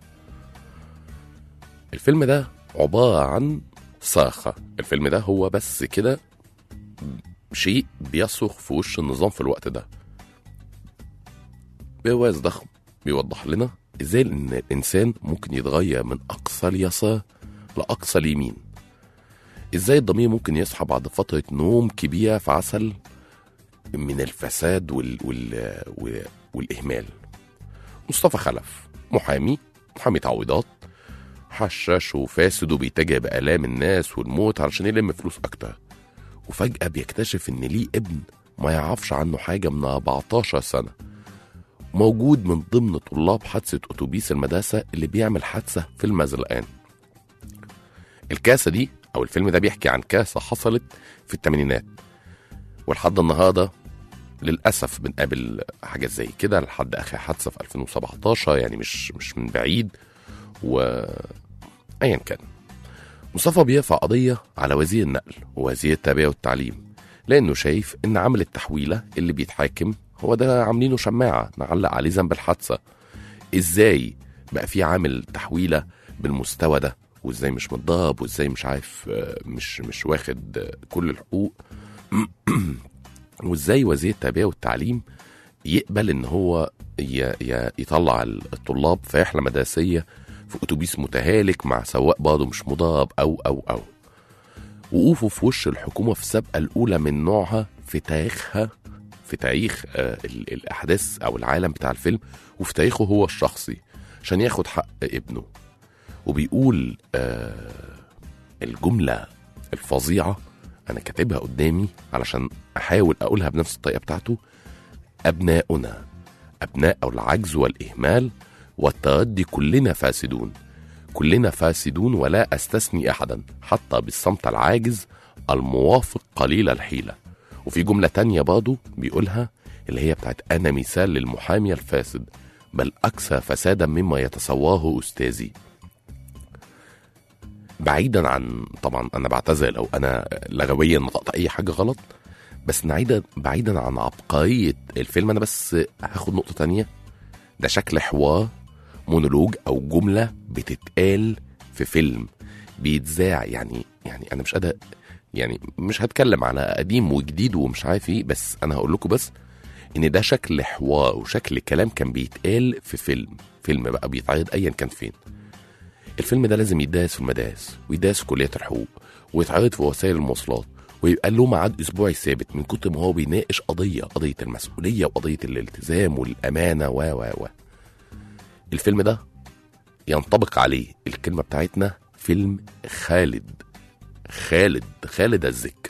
الفيلم ده عباره عن صاخه الفيلم ده هو بس كده شيء بيصرخ في وش النظام في الوقت ده برواز ضخم بيوضح لنا ازاي ان الانسان ممكن يتغير من اقصى اليسار لاقصى اليمين ازاي الضمير ممكن يصحى بعد فتره نوم كبيره في عسل من الفساد وال... وال... وال... والاهمال مصطفى خلف محامي محامي تعويضات حشاش وفاسد وبيتاجر بآلام الناس والموت علشان يلم فلوس أكتر وفجأة بيكتشف إن ليه ابن ما يعرفش عنه حاجة من 14 سنة موجود من ضمن طلاب حادثة أتوبيس المدرسة اللي بيعمل حادثة في المزلقان الكاسة دي أو الفيلم ده بيحكي عن كاسة حصلت في الثمانينات ولحد النهاردة للأسف بنقابل حاجات زي كده لحد آخر حادثة في 2017 يعني مش مش من بعيد و أيا كان مصطفى بيرفع قضية على وزير النقل ووزير التربية والتعليم لأنه شايف إن عمل التحويلة اللي بيتحاكم هو ده عاملينه شماعة نعلق عليه ذنب الحادثة إزاي بقى في عامل تحويلة بالمستوى ده وإزاي مش متضرب وإزاي مش عارف آه، مش مش واخد آه، كل الحقوق وإزاي وزير التربية والتعليم يقبل إن هو ي- ي- يطلع الطلاب في رحلة مدرسية في أتوبيس متهالك مع سواق برضه مش مضرب أو أو أو وقوفه في وش الحكومة في السابقة الأولى من نوعها في تاريخها في تاريخ آه ال- الأحداث أو العالم بتاع الفيلم وفي تاريخه هو الشخصي عشان ياخد حق ابنه وبيقول آه الجملة الفظيعة أنا كاتبها قدامي علشان أحاول أقولها بنفس الطريقة بتاعته أبناؤنا أبناء العجز والإهمال والتردي كلنا فاسدون كلنا فاسدون ولا أستثني أحدا حتى بالصمت العاجز الموافق قليل الحيلة وفي جملة تانية برضه بيقولها اللي هي بتاعت أنا مثال للمحامي الفاسد بل أكثر فسادا مما يتصوره أستاذي بعيدا عن طبعا أنا بعتذر لو أنا لغويا نطقت أي حاجة غلط بس نعيدا بعيدا عن عبقريه الفيلم انا بس هاخد نقطه تانية ده شكل حوار مونولوج او جمله بتتقال في فيلم بيتذاع يعني يعني انا مش قادر يعني مش هتكلم على قديم وجديد ومش عارف ايه بس انا هقول لكم بس ان ده شكل حوار وشكل كلام كان بيتقال في فيلم فيلم بقى بيتعرض ايا كان فين الفيلم ده لازم يدرس في المدارس ويدرس في كليات الحقوق ويتعرض في وسائل المواصلات ويبقى له ميعاد اسبوعي ثابت من كتر ما هو بيناقش قضيه قضيه المسؤوليه وقضيه الالتزام والامانه و و و الفيلم ده ينطبق عليه الكلمه بتاعتنا فيلم خالد خالد خالد الذكر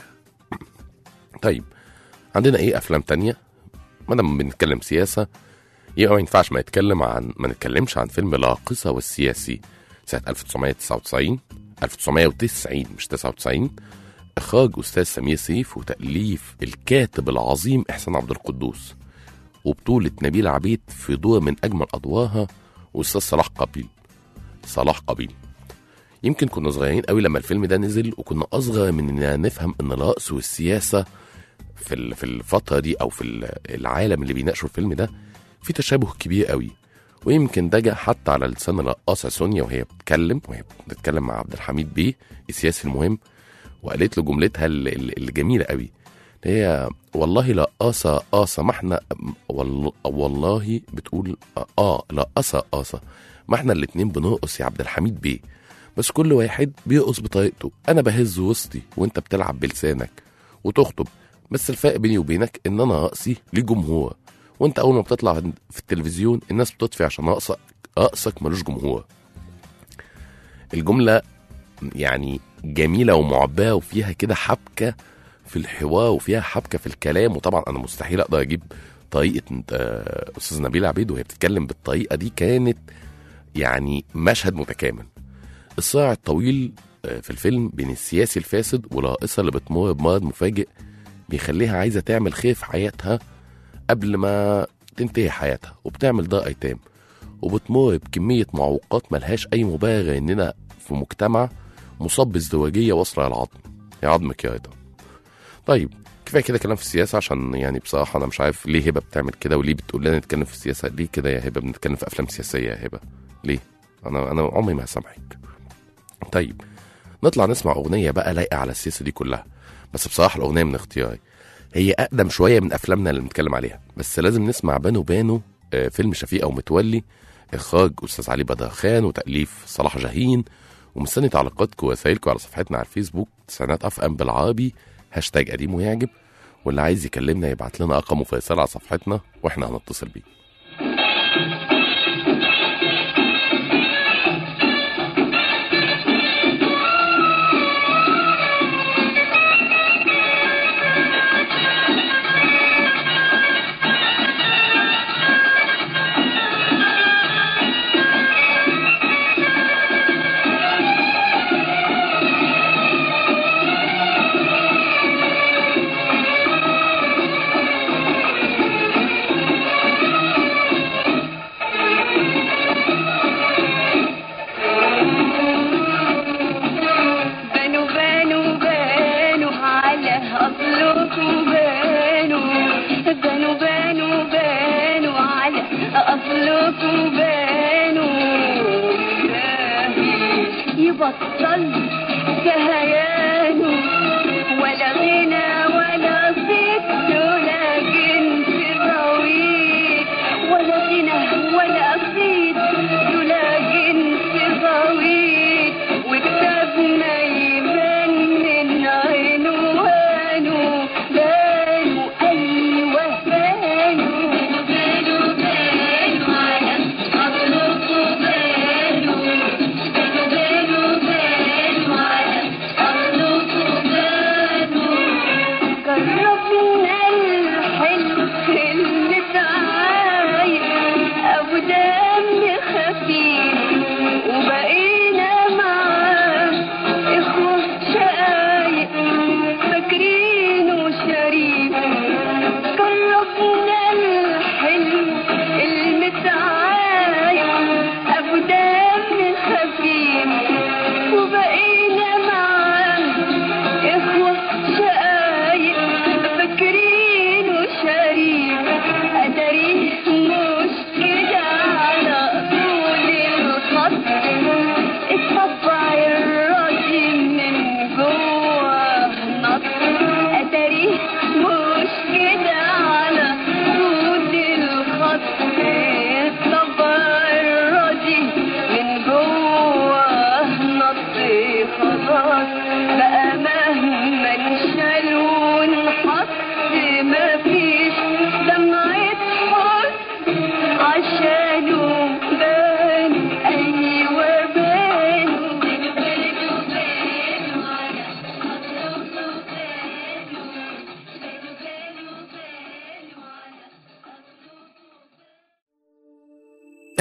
طيب عندنا ايه افلام تانية ما دام بنتكلم سياسه يبقى ما ينفعش ما يتكلم عن ما نتكلمش عن فيلم لاقصة والسياسي سنة 1999 1990 مش 99 إخراج أستاذ سمير سيف وتأليف الكاتب العظيم إحسان عبد القدوس وبطولة نبيل عبيد في دور من أجمل أدوارها وأستاذ صلاح قبيل صلاح قبيل يمكن كنا صغيرين قوي لما الفيلم ده نزل وكنا أصغر من إننا نفهم إن الرقص والسياسة في ال- في الفترة دي أو في ال- العالم اللي بيناقشوا الفيلم ده في تشابه كبير قوي ويمكن ده جه حتى على لسان الرقاصة سونيا وهي بتتكلم وهي بتتكلم مع عبد الحميد بيه السياسي المهم وقالت له جملتها ال- ال- الجميلة قوي هي والله رقاصة قاصة ما احنا والله, والله بتقول اه رقاصة قاصة ما احنا الاتنين بنرقص يا عبد الحميد بيه بس كل واحد بيرقص بطريقته انا بهز وسطي وانت بتلعب بلسانك وتخطب بس الفرق بيني وبينك ان انا رقصي ليه جمهور وانت اول ما بتطلع في التلفزيون الناس بتطفي عشان رقصك رقصك ملوش جمهور الجملة يعني جميلة ومعباة وفيها كده حبكة في الحوار وفيها حبكة في الكلام وطبعا أنا مستحيل أقدر أجيب طريقة آه، أستاذ نبيل عبيد وهي بتتكلم بالطريقة دي كانت يعني مشهد متكامل الصراع الطويل آه، في الفيلم بين السياسي الفاسد والرئيسة اللي بتمر بمرض مفاجئ بيخليها عايزة تعمل خير في حياتها قبل ما تنتهي حياتها وبتعمل دار أيتام وبتمر بكمية معوقات ملهاش أي مبرر إننا في مجتمع مصاب بازدواجية واصلة للعظم يا عظمك يا رضا طيب كفايه كده كلام في السياسه عشان يعني بصراحه انا مش عارف ليه هبه بتعمل كده وليه بتقول لنا نتكلم في السياسه ليه كده يا هبه بنتكلم في افلام سياسيه يا هبه ليه انا انا عمري ما هسامحك طيب نطلع نسمع اغنيه بقى لايقه على السياسه دي كلها بس بصراحه الاغنيه من اختياري هي اقدم شويه من افلامنا اللي بنتكلم عليها بس لازم نسمع بانو بانو آه، فيلم شفيق او متولي اخراج استاذ علي بدرخان وتاليف صلاح جاهين ومستني تعليقاتكم ورسايلكم على صفحتنا على الفيسبوك تسعينات اف ام بالعربي هاشتاج قديم ويعجب واللي عايز يكلمنا يبعت لنا رقمه في رساله على صفحتنا واحنا هنتصل بيه Thank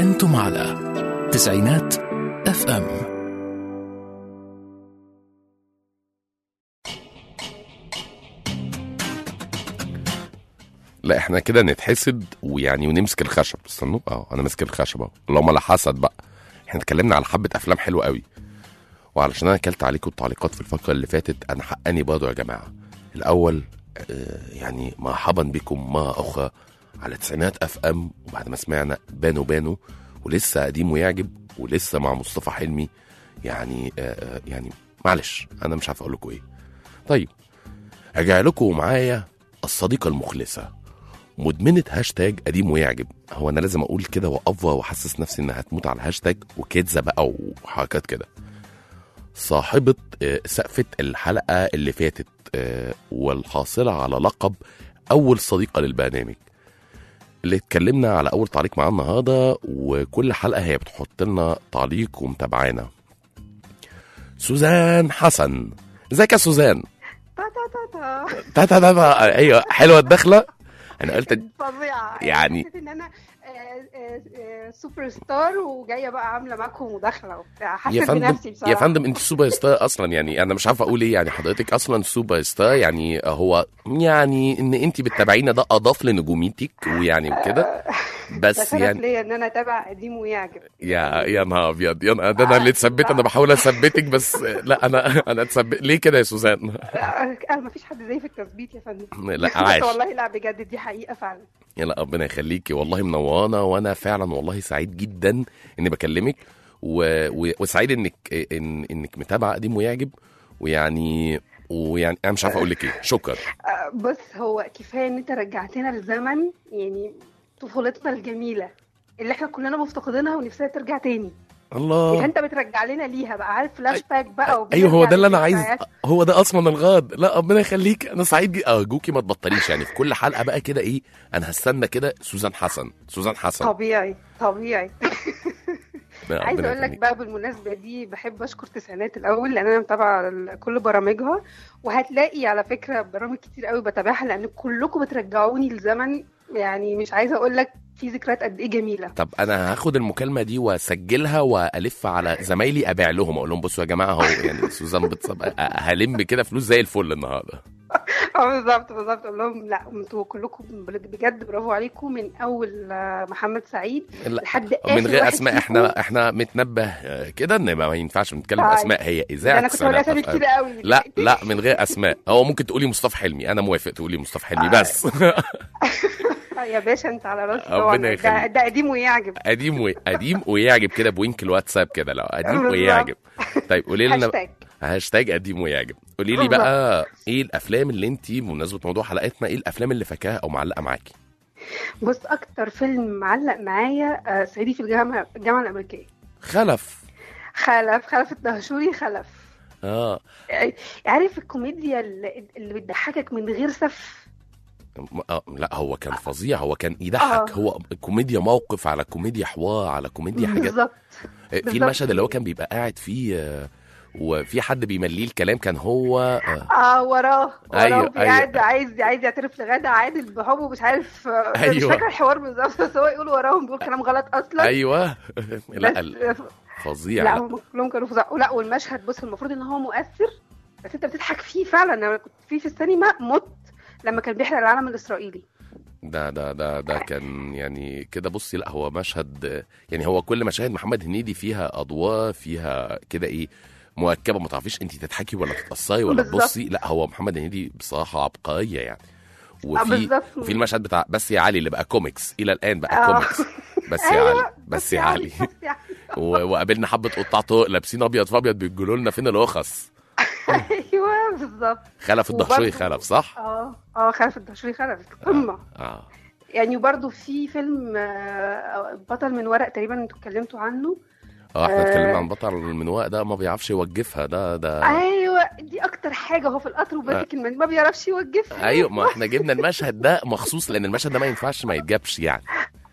أنتم على تسعينات اف ام لا احنا كده نتحسد ويعني ونمسك الخشب استنوا اه انا ماسك الخشب اهو اللهم لا حسد بقى احنا اتكلمنا على حبه افلام حلوه قوي وعلشان انا اكلت عليكم التعليقات في الفقره اللي فاتت انا حقاني برضه يا جماعه الاول آه يعني مرحبا بكم مره اخرى على تسعينات اف ام وبعد ما سمعنا بانو بانو ولسه قديم ويعجب ولسه مع مصطفى حلمي يعني آه آه، يعني معلش انا مش عارف اقول لكم ايه طيب هرجع لكم معايا الصديقه المخلصه مدمنة هاشتاج قديم ويعجب هو انا لازم اقول كده وافضل واحسس نفسي انها هتموت على الهاشتاج وكدزه بقى وحركات كده صاحبة آه، سقفة الحلقة اللي فاتت آه، والحاصلة على لقب أول صديقة للبرنامج اللي اتكلمنا على أول تعليق معاه النهاردة وكل حلقة هي بتحط لنا تعليق ومتابعانا سوزان حسن ازيك يا سوزان تا تا تا تا تا تا تا ايوه حلوه الدخله انا قلت فظيعة يعني- حسيت ان انا آه، آه، آه، سوبر ستار وجايه بقى عامله معاكم مداخله وبتاع يا حسيت فندم بنفسي بصراحه يا فندم انت سوبر ستار اصلا يعني انا مش عارف اقول ايه يعني حضرتك اصلا سوبر ستار يعني هو يعني ان انت بتتابعينا ده اضاف لنجوميتك ويعني وكده ده بس شرف يعني ليا ان انا اتابع قديم ويعجب يا يا نهار ابيض يا نهار- ده انا اللي اتثبت انا بحاول اثبتك بس لا انا انا اتثبت ليه كده يا سوزان آه، ما فيش حد زي في التثبيت يا فندم لا بس عاش والله لا بجد دي حقيقه فعلا يا لا ربنا يخليكي والله منورانا وانا فعلا والله سعيد جدا اني بكلمك و... و... وسعيد انك إن... انك متابعه قديم ويعجب ويعني ويعني انا مش عارف اقول لك ايه شكرا آه، بص هو كفايه ان انت رجعتنا لزمن يعني طفولتنا الجميله اللي احنا كلنا مفتقدينها ونفسها ترجع تاني الله يبقى انت بترجع لنا ليها بقى عارف فلاش باك بقى ايوه هو وبنرجع ده اللي انا عايز للذكريات. هو ده اصلا الغاد لا ربنا يخليك انا سعيد جدا ارجوكي ما تبطليش يعني في كل حلقه بقى كده ايه انا هستنى كده سوزان حسن سوزان حسن طبيعي طبيعي لا، عايزه ربنا اقول لك يخليك. بقى بالمناسبه دي بحب اشكر تسعينات الاول لان انا متابعه ال- كل برامجها وهتلاقي على فكره برامج كتير قوي بتابعها لان كلكم بترجعوني لزمن يعني مش عايزه اقول لك في ذكريات قد ايه جميله طب انا هاخد المكالمه دي واسجلها والف على زمايلي ابيع لهم اقول لهم بصوا يا جماعه اهو يعني سوزان بتصب هلم كده فلوس زي الفل النهارده اه بالظبط بالظبط اقول لهم لا انتوا كلكم بجد برافو عليكم من اول آه، محمد سعيد لا، لحد اخر من غير واحد اسماء فيكم. احنا احنا متنبه آه، كده ان ما ينفعش نتكلم طيب. اسماء هي ده اذاعه انا كنت بقول تسعينات اسامي أف أم. كتير قوي لا لا من غير اسماء هو ممكن تقولي مصطفى حلمي انا موافق تقولي مصطفى حلمي بس آه، يا باشا انت على راسي ربنا طبعا ده, يخليك. ده قديم ويعجب قديم و... قديم ويعجب كده بوينك الواتساب كده لو قديم بالظبط. ويعجب طيب قولي لنا هاشتاج. هاشتاج قديم ويعجب قولي لي بقى ايه الافلام اللي انت بمناسبه موضوع حلقتنا ايه الافلام اللي فاكراها او معلقه معاكي بص اكتر فيلم معلق معايا آه، صعيدي في الجامعه الجامعه الامريكيه خلف خلف خلف الدهشوري خلف اه يعني عارف الكوميديا اللي, اللي بتضحكك من غير سف م- آه، لا هو كان فظيع هو كان يضحك آه. هو كوميديا موقف على كوميديا حوار على كوميديا حاجات بالظبط آه، في بالظبط. المشهد اللي هو كان بيبقى قاعد فيه آه، وفي حد بيمليه الكلام كان هو آه، اه وراه وراه أيوة، قاعد عايز عايز يعترف لغادة عادل بحبه مش عارف آه، مش أيوة. فاكره الحوار بالظبط بس هو يقول وراهم بيقول كلام غلط اصلا ايوه لا بس ال- فظيع لا لا. هم كلهم كانوا فظاع لا والمشهد بص المفروض ان هو مؤثر بس انت بتضحك فيه فعلا انا كنت فيه في السينما مت لما كان بيحرق العلم الاسرائيلي ده ده ده ده كان يعني كده بصي لا هو مشهد يعني هو كل مشاهد محمد هنيدي فيها اضواء فيها كده ايه مركبه ما تعرفيش انت تضحكي ولا تتاثري ولا بالظبط. تبصي لا هو محمد هنيدي بصراحه عبقريه يعني آه، وفي بالظبط. وفي المشهد بتاع بس يا علي اللي بقى كوميكس الى الان بقى آه. كوميكس بس يا أيوة، علي بس يا علي و- وقابلنا حبه قطاع طرق لابسين ابيض في ابيض بيقولوا لنا فين الرخص ايوه بالظبط خلف الدهشوري وبرضه- خلف صح؟ اه اه خلف الدهشوري خلف قمه اه يعني برضو في فيلم آه، بطل من ورق تقريبا انتوا اتكلمتوا عنه اه احنا آه. اتكلمنا عن بطل المنواء ده ما بيعرفش يوقفها ده ده ايوه دي اكتر حاجه هو في القطر وماسك المنديل ما بيعرفش يوقفها ايوه ما احنا جبنا المشهد ده مخصوص لان المشهد ده ما ينفعش ما يتجابش يعني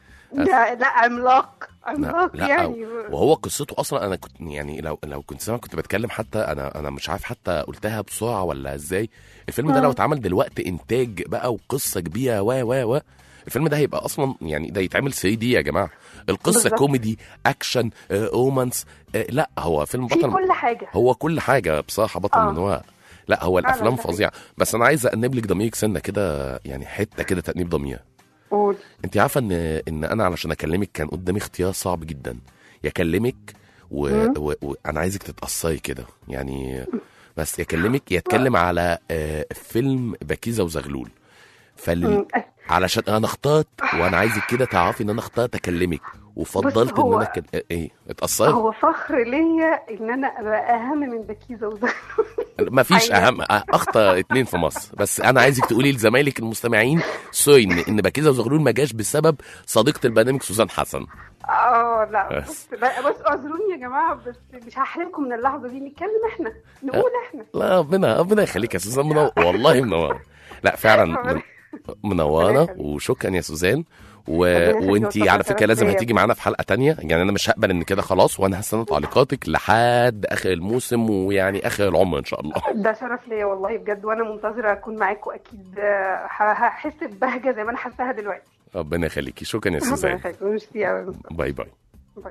لا لا عملاق لا, عملاق لا يعني وهو قصته اصلا انا كنت يعني لو لو كنت سامع كنت بتكلم حتى انا انا مش عارف حتى قلتها بسرعه ولا ازاي الفيلم ده آه. لو اتعمل دلوقتي انتاج بقى وقصه كبيره و و و الفيلم ده هيبقى اصلا يعني ده يتعمل 3 دي يا جماعه القصه بالظبط. كوميدي اكشن آه، رومانس آه، لا هو فيلم في بطل كل حاجه هو كل حاجه بصراحه بطل آه. من هو لا هو فعلا الافلام ده حقيقي. فظيعه بس انا عايز انب لك ضميرك سنه كده يعني حته كده تانيب ضمير قول انت عارفه ان ان انا علشان اكلمك كان قدامي اختيار صعب جدا يا اكلمك مم. وانا و... و... أنا عايزك تتاثري كده يعني بس يا اكلمك يا اتكلم على آه، فيلم بكيزه وزغلول فال... مم. علشان انا اخترت وانا عايزك كده تعرفي ان انا اخترت اكلمك وفضلت ان هو- انا كن... ايه اتاثري هو فخر ليا ان انا ابقى اهم من بكيزه وزغلول ما فيش حقيقة. اهم اخطر اتنين في مصر بس انا عايزك تقولي لزمايلك المستمعين سوري ان ان بكيزه وزغلول ما جاش بسبب صديقه البرنامج سوزان حسن اه لا بس. بص لا بص اعذروني يا جماعه بس مش هحرمكم من اللحظه دي نتكلم احنا نقول احنا لا ربنا ربنا يخليك يا سوزان منور والله منوره لا فعلا من- منوره وشكرا يا سوزان و... ربنا يخليك وانتي ويوفقك على يا فكره رب لازم يا هتيجي رب. معانا في حلقه تانية يعني انا مش هقبل ان كده خلاص وانا هستنى تعليقاتك لحد اخر الموسم ويعني اخر العمر ان شاء الله ده شرف ليا والله بجد وانا منتظره اكون معاكم اكيد آه، ه- هحس ببهجه زي ما انا حاساها دلوقتي ربنا يخليكي شكرا يا ربنا سوزان يخليك ميرسي قوي باي باي باي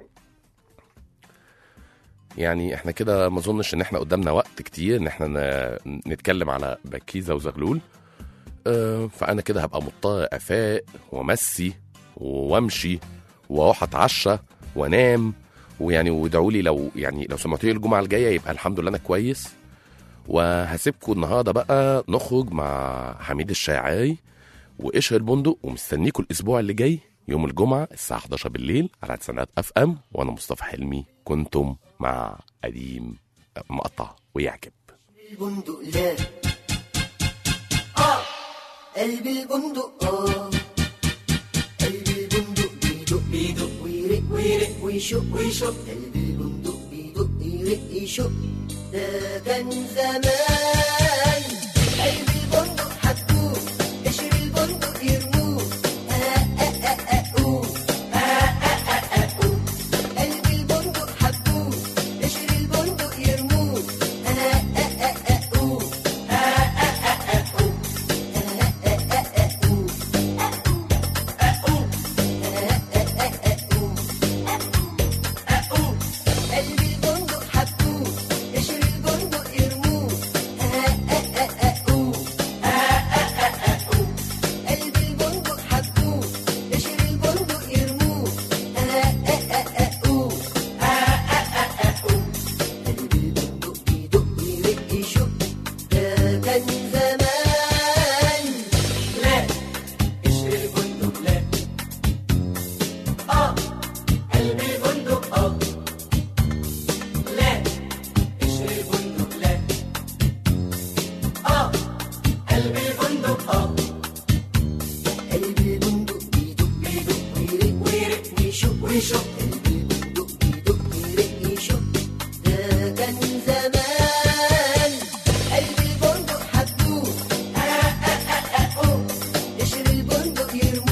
يعني احنا كده ما اظنش ان احنا قدامنا وقت كتير ان احنا ن- نتكلم على بكيزه وزغلول اه فانا كده هبقى مضطر افاق وامسي وامشي واروح اتعشى وانام ويعني وادعوا لي لو يعني لو سمعتوا لي الجمعه الجايه يبقى الحمد لله انا كويس وهسيبكم النهارده بقى نخرج مع حميد الشاعري وقشر البندق ومستنيكم الاسبوع اللي جاي يوم الجمعه الساعه 11 بالليل على سنات اف ام وانا مصطفى حلمي كنتم مع قديم مقطع ويعجب البندق لا اه قلب البندق اه قلب البندق بيدق بيدق ويرق ويرق ويشق ويشق قلب البندق بيدق يرق يشق ده كان زمان قلب البندق حبوه قشر البندق يرموه آه آه آه آه أوه. آه آه آه آه أوه. قلب البندق حبوه قشر البندق يرموه آه آه آه آه أوه. آه آه آه آه أوه. آه آه آه آه أوه. آه أوه. آه آه آه آه أوه. آه أوه. قلب البندق حبوه قشر البندق يرموه آه آه آه آه أوه. آه آه آه آه أوه. قلب البندق حبوه قشر البندق يرموه آه آه آه آه أوه. آه آه آه آه أوه. قلب البندق بيدق ويرق يشق ده كان زمان لا قشر البندق لا اه قلب البندق اه لا قشر البندق لا اه قلب البندق اه قلب البندق بيدق بيدق ويرق ويرق ويشق ويشق قلب البندق بيدق ويرق يشق ده كان زمان قلب البندق حبوه آه آه آه آه أوه. قشر البندق يرموه